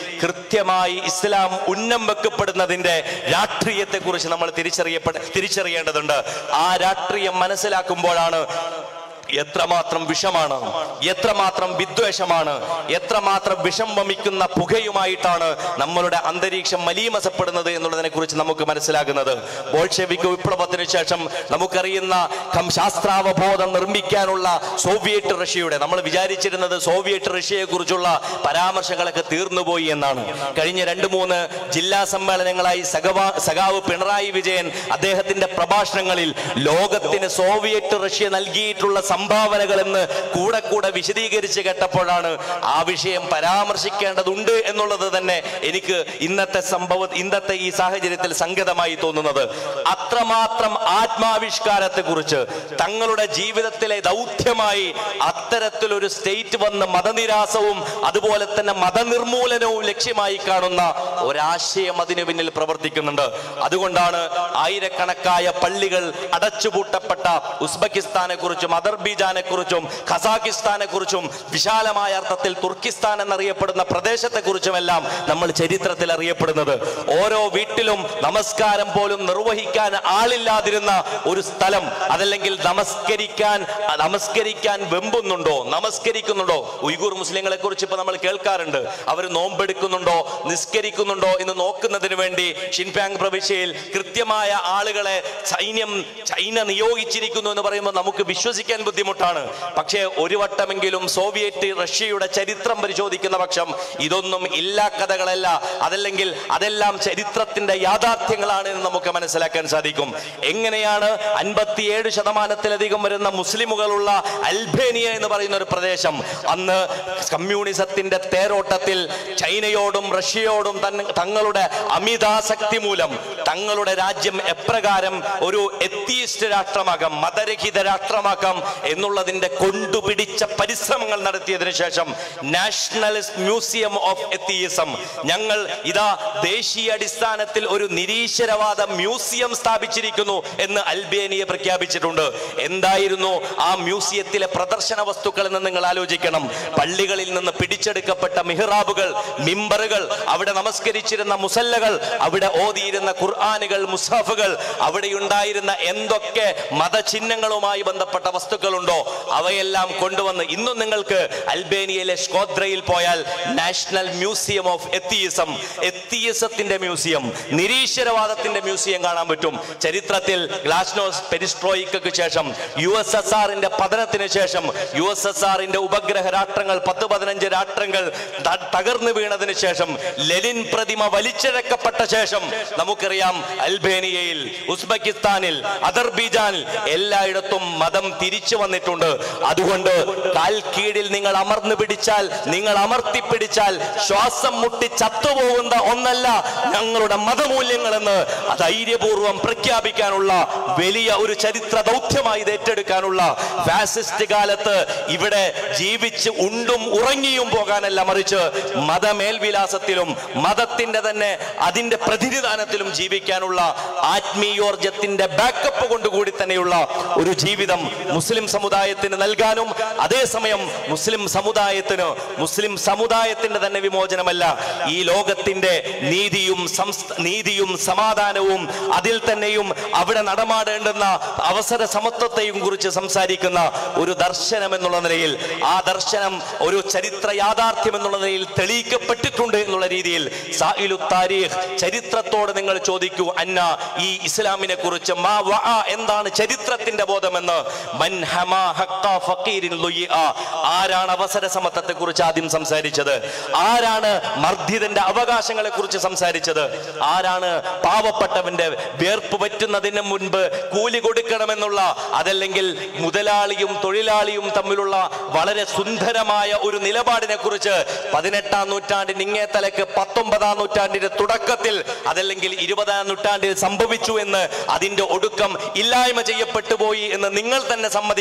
കൃത്യമായി ഇസ്ലാം ഉന്നം വെക്കപ്പെടുന്നതിന്റെ രാഷ്ട്രീയത്തെ കുറിച്ച് നമ്മൾ തിരിച്ചറിയപ്പെട തിരിച്ചറിയേണ്ടതുണ്ട് ആ രാഷ്ട്രീയം മനസ്സിലാക്കുമ്പോഴാണ് എത്രമാത്രം വിഷമാണ് എത്രമാത്രം വിദ്വേഷമാണ് എത്രമാത്രം വിഷം വമിക്കുന്ന പുകയുമായിട്ടാണ് നമ്മളുടെ അന്തരീക്ഷം മലീമസപ്പെടുന്നത് എന്നുള്ളതിനെ കുറിച്ച് നമുക്ക് മനസ്സിലാകുന്നത് ബോൾഷെവിക് വിപ്ലവത്തിന് ശേഷം നമുക്കറിയുന്ന കം ശാസ്ത്രാവബോധം നിർമ്മിക്കാനുള്ള സോവിയറ്റ് റഷ്യയുടെ നമ്മൾ വിചാരിച്ചിരുന്നത് സോവിയറ്റ് റഷ്യയെ കുറിച്ചുള്ള പരാമർശങ്ങളൊക്കെ തീർന്നുപോയി എന്നാണ് കഴിഞ്ഞ രണ്ട് മൂന്ന് ജില്ലാ സമ്മേളനങ്ങളായി സഖവാ സഖാവ് പിണറായി വിജയൻ അദ്ദേഹത്തിന്റെ പ്രഭാഷണങ്ങളിൽ ലോകത്തിന് സോവിയറ്റ് റഷ്യ നൽകിയിട്ടുള്ള സംഭാവനകൾ എന്ന് കൂടെ കൂടെ വിശദീകരിച്ച് കേട്ടപ്പോഴാണ് ആ വിഷയം പരാമർശിക്കേണ്ടതുണ്ട് എന്നുള്ളത് തന്നെ എനിക്ക് ഇന്നത്തെ സംഭവ ഇന്നത്തെ ഈ സാഹചര്യത്തിൽ സംഗതമായി തോന്നുന്നത് അത്രമാത്രം ആത്മാവിഷ്കാരത്തെ കുറിച്ച് തങ്ങളുടെ ജീവിതത്തിലെ ദൗത്യമായി അത്തരത്തിലൊരു സ്റ്റേറ്റ് വന്ന് മതനിരാസവും അതുപോലെ തന്നെ മതനിർമൂലനവും ലക്ഷ്യമായി കാണുന്ന ഒരാശയം അതിനു പിന്നിൽ പ്രവർത്തിക്കുന്നുണ്ട് അതുകൊണ്ടാണ് ആയിരക്കണക്കായ പള്ളികൾ അടച്ചുപൂട്ടപ്പെട്ട ഉസ്ബെക്കിസ്ഥാനെ കുറിച്ചും അദർബീജാനെ കുറിച്ചും ഖസാക്കിസ്ഥാനെ കുറിച്ചും വിശാലമായ അർത്ഥത്തിൽ തുർക്കിസ്ഥാൻ എന്നറിയപ്പെടുന്ന പ്രദേശത്തെ കുറിച്ചുമെല്ലാം നമ്മൾ ചരിത്രത്തിൽ അറിയപ്പെടുന്നത് ഓരോ വീട്ടിലും നമസ്കാരം പോലും നിർവഹിക്കാൻ ആളില്ലാതിരുന്ന ഒരു സ്ഥലം അതല്ലെങ്കിൽ നമസ്കരിക്കാൻ നമസ്കരിക്കാൻ വെമ്പുന്നുണ്ടോ നമസ്കരിക്കുന്നുണ്ടോ ഉയ്ഗൂർ മുസ്ലിങ്ങളെ കുറിച്ച് ഇപ്പൊ നമ്മൾ കേൾക്കാറുണ്ട് അവർ നോമ്പെടുക്കുന്നുണ്ടോ നിസ്കരിക്കുന്നുണ്ടോ എന്ന് നോക്കുന്നതിന് വേണ്ടി ഷിൻപാങ് പ്രവിശ്യയിൽ കൃത്യമായ ആളുകളെ സൈന്യം ചൈന നിയോഗിച്ചിരിക്കുന്നു എന്ന് പറയുമ്പോൾ നമുക്ക് വിശ്വസിക്കാൻ ബുദ്ധിമുട്ടാണ് പക്ഷേ ഒരു വട്ടമെങ്കിലും സോവിയറ്റ് റഷ്യയുടെ ചരിത്രം പരിശോധിക്കുന്ന പക്ഷം ഇതൊന്നും ഇല്ലാ കഥകളല്ല അതല്ലെങ്കിൽ അതെല്ലാം ചരിത്രത്തിന്റെ യാഥാർത്ഥ്യങ്ങളാണ് എന്ന് നമുക്ക് മനസ്സിലാക്കാൻ സാധിക്കും എങ്ങനെയാണ് അൻപത്തിയേഴ് ശതമാനത്തിലധികം വരുന്ന മുസ്ലിമുകളുള്ള അൽബേനിയ എന്ന് പറയുന്ന ഒരു പ്രദേശം അന്ന് കമ്മ്യൂണിസത്തിന്റെ തേരോട്ടത്തിൽ ചൈനയോടും റഷ്യയോടും തന്നെ തങ്ങളുടെ അമിതാസക്തി മൂലം തങ്ങളുടെ രാജ്യം എപ്രകാരം ഒരു എത്തിയിസ്റ്റ് രാഷ്ട്രമാകാം മതരഹിത രാഷ്ട്രമാക്കാം എന്നുള്ളതിന്റെ കൊണ്ടുപിടിച്ച പരിശ്രമങ്ങൾ നടത്തിയതിനു ശേഷം നാഷണലിസ്റ്റ് മ്യൂസിയം ഓഫ് എത്തിയിസം ഞങ്ങൾ ഇതാ ദേശീയ അടിസ്ഥാനത്തിൽ ഒരു നിരീശ്വരവാദ മ്യൂസിയം സ്ഥാപിച്ചിരിക്കുന്നു എന്ന് അൽബേനിയ പ്രഖ്യാപിച്ചിട്ടുണ്ട് എന്തായിരുന്നു ആ മ്യൂസിയത്തിലെ പ്രദർശന വസ്തുക്കൾ എന്ന് നിങ്ങൾ ആലോചിക്കണം പള്ളികളിൽ നിന്ന് പിടിച്ചെടുക്കപ്പെട്ട മിഹ്റാബുകൾ മിമ്പറുകൾ അവിടെ നമസ്കരിച്ചിരുന്ന മുസല്ലകൾ അവിടെ ഓതിയിരുന്ന ഖുർആാനുകൾ മുസാഫുകൾ അവിടെ ഉണ്ടായിരുന്ന എന്തൊക്കെ മതചിഹ്നങ്ങളുമായി ബന്ധപ്പെട്ട വസ്തുക്കളുണ്ടോ അവയെല്ലാം കൊണ്ടുവന്ന് ഇന്നും നിങ്ങൾക്ക് അൽബേനിയയിലെ സ്കോദ്രയിൽ പോയാൽ നാഷണൽ മ്യൂസിയം ഓഫ് എത്തിയിസം എത്തിയിസത്തിന്റെ മ്യൂസിയം നിരീശ്വരവാദത്തിന്റെ മ്യൂസിയം കാണാൻ പറ്റും ചരിത്രത്തിൽ ഗ്ലാസ്നോസ് പെരിസ്ട്രോയിക്കു ശേഷം യു എസ് എസ് ആറിന്റെ പതനത്തിന് ശേഷം യു എസ് എസ് ആറിന്റെ ഉപഗ്രഹ രാഷ്ട്രങ്ങൾ പത്ത് പതിനഞ്ച് രാഷ്ട്രങ്ങൾ ത- തകർന്നു വീണതിന് ശേഷം ലെനിൻ പ്രതിമ വലിച്ചിഴക്കപ്പെട്ട ശേഷം നമുക്കറിയാം അൽബേനിയയിൽ ഉസ്ബെക്കിസ്ഥാനിൽ അദർബീജാനിൽ എല്ലായിടത്തും മതം തിരിച്ചു വന്നിട്ടുണ്ട് അതുകൊണ്ട് കാൽ കീഴിൽ നിങ്ങൾ അമർന്നു പിടിച്ചാൽ നിങ്ങൾ അമർത്തി പിടിച്ചാൽ ശ്വാസം മുട്ടി ചത്തുപോകുന്ന ഒന്നല്ല ഞങ്ങളുടെ മതമൂല്യങ്ങളെന്ന് ധൈര്യപൂർവ്വം പ്രഖ്യാപിക്കാനുള്ള വലിയ ഒരു ചരിത്ര ദൗത്യമായി ഇത് ഏറ്റെടുക്കാനുള്ള ഫാസിസ്റ്റ് കാലത്ത് ഇവിടെ ജീവിച്ച് ഉണ്ടും ഉറങ്ങിയും പോകാനല്ല മറിച്ച് മതമേൽവിലാസത്തിലും മതത്തിന്റെ തന്നെ അതിന്റെ പ്രതിനിധാനത്തിലും ജീവിക്കാനുള്ള ആത്മീയോർജത്തിന്റെ ബാക്കപ്പ് കൊണ്ടുകൂടി തന്നെയുള്ള ഒരു ജീവിതം മുസ്ലിം സമുദായത്തിന് നൽകാനും അതേസമയം മുസ്ലിം സമുദായത്തിന് മുസ്ലിം സമുദായത്തിന്റെ തന്നെ വിമോചനമല്ല ഈ ലോകത്തിന്റെ നീതിയും സംസ്ഥ- നീതിയും സമാധാനവും അതിൽ തന്നെയും അവിടെ നടമാടേണ്ടുന്ന അവസര സമത്വത്തെയും കുറിച്ച് സംസാരിക്കുന്ന ഒരു ദർശനം എന്നുള്ള നിലയിൽ ആ ദർശനം ഒരു ചരിത്ര യാഥാർത്ഥ്യം എന്നുള്ള നിലയിൽ തെളിയിക്കപ്പെട്ടിട്ടുണ്ട് എന്നുള്ള രീതിയിൽ സായിലു താരീഖ് ചരിത്രത്തോട് നിങ്ങൾ ചോദിക്കൂ അന്ന ഈ ഇസ്ലാമിനെ കുറിച്ച് മാ വഅ എന്താണ് ചരിത്രത്തിന്റെ ബോധമെന്ന് മൻ ഹമാ ഹഖ ഫഖീരിൻ ലുയിഅ. ആരാണ് അവസര സമത്വത്തെ കുറിച്ച് ആദ്യം സംസാരിച്ചത് ആരാണ് മർദ്ദിതന്റെ അവകാശങ്ങളെ കുറിച്ച് സംസാരിച്ചത് ആരാണ് പാവപ്പെട്ടവന്റെ വേർപ്പ് പറ്റുന്നതിന് മുൻപ് കൂലി കൊടുക്കണമെന്നുള്ള അതല്ലെങ്കിൽ മുതലാളിയും തൊഴിലാളിയും തമ്മിലുള്ള വളരെ സുന്ദരമായ ഒരു നിലപാടിനെ കുറിച്ച് പതിനെട്ടാം നൂറ്റാണ്ടിന് ഇങ്ങേ തലക്ക് പത്തൊമ്പതാം നൂറ്റാണ്ടിന്റെ തുടക്കത്തിൽ അതല്ലെങ്കിൽ ഇരുപതാം നൂറ്റാണ്ടിൽ സംഭവിച്ചു എന്ന് അതിന്റെ ഒടുക്കം ഇല്ലായ്മ ചെയ്യപ്പെട്ടു പോയി എന്ന് നിങ്ങൾ തന്നെ സമ്മതിക്കുന്ന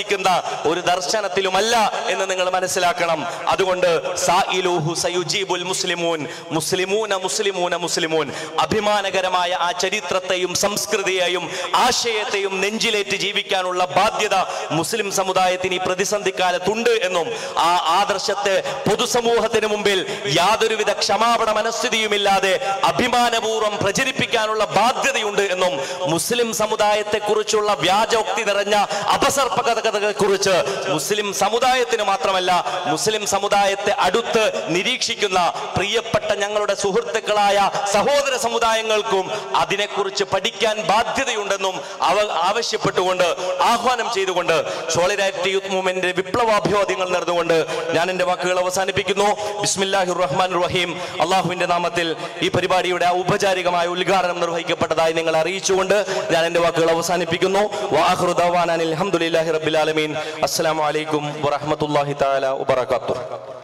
പ്രവർത്തിക്കുന്ന ഒരു ദർശനത്തിലുമല്ല എന്ന് നിങ്ങൾ മനസ്സിലാക്കണം അതുകൊണ്ട് സായിലൂഹു സയുജീബുൽ മുസ്ലിമൂൻ മുസ്ലിമൂന മുസ്ലിമൂന മുസ്ലിമൂൻ അഭിമാനകരമായ ആ ചരിത്രത്തെയും സംസ്കൃതിയെയും ആശയത്തെയും നെഞ്ചിലേറ്റ് ജീവിക്കാനുള്ള ബാധ്യത മുസ്ലിം സമുദായത്തിന് ഈ പ്രതിസന്ധി കാലത്തുണ്ട് എന്നും ആ ആദർശത്തെ പൊതുസമൂഹത്തിന് മുമ്പിൽ യാതൊരുവിധ ക്ഷമാപണ മനസ്ഥിതിയുമില്ലാതെ അഭിമാനപൂർവ്വം പ്രചരിപ്പിക്കാനുള്ള ബാധ്യതയുണ്ട് എന്നും മുസ്ലിം സമുദായത്തെ കുറിച്ചുള്ള വ്യാജോക്തി നിറഞ്ഞ അപസർപ്പകതകളെ കുറിച്ച് മുസ്ലിം സമുദായത്തിന് മാത്രമല്ല മുസ്ലിം സമുദായത്തെ അടുത്ത് നിരീക്ഷിക്കുന്ന പ്രിയപ്പെട്ട ഞങ്ങളുടെ സുഹൃത്തുക്കളായ സഹോദര സമുദായങ്ങൾക്കും അതിനെക്കുറിച്ച് പഠിക്കാൻ ബാധ്യതയുണ്ടെന്നും അവ ആവശ്യപ്പെട്ടുകൊണ്ട് ആഹ്വാനം ചെയ്തുകൊണ്ട് സോളിഡാരിറ്റി യൂത്ത് മൂവ്മെന്റിന്റെ വിപ്ലവാഭ്യോദ്യങ്ങൾ നേർന്നുകൊണ്ട് ഞാൻ എന്റെ വാക്കുകൾ അവസാനിപ്പിക്കുന്നു ബിസ്മില്ലാഹിർ റഹ്മാൻ റഹീം അള്ളാഹുവിന്റെ നാമത്തിൽ ഈ പരിപാടിയുടെ ഔപചാരികമായ ഉദ്ഘാടനം നിർവഹിക്കപ്പെട്ടതായി നിങ്ങൾ അറിയിച്ചുകൊണ്ട് ഞാൻ എന്റെ വാക്കുകൾ അവസാനിപ്പിക്കുന്നു വാഹുർ ദവാനാൻ അലഹമുല്ലാഹി റബ്ബിൽ ആലമീൻ അസ്സലാമു അലൈക്കും വറഹ്മത്തുള്ളാഹി തആല വബറകാതുഹു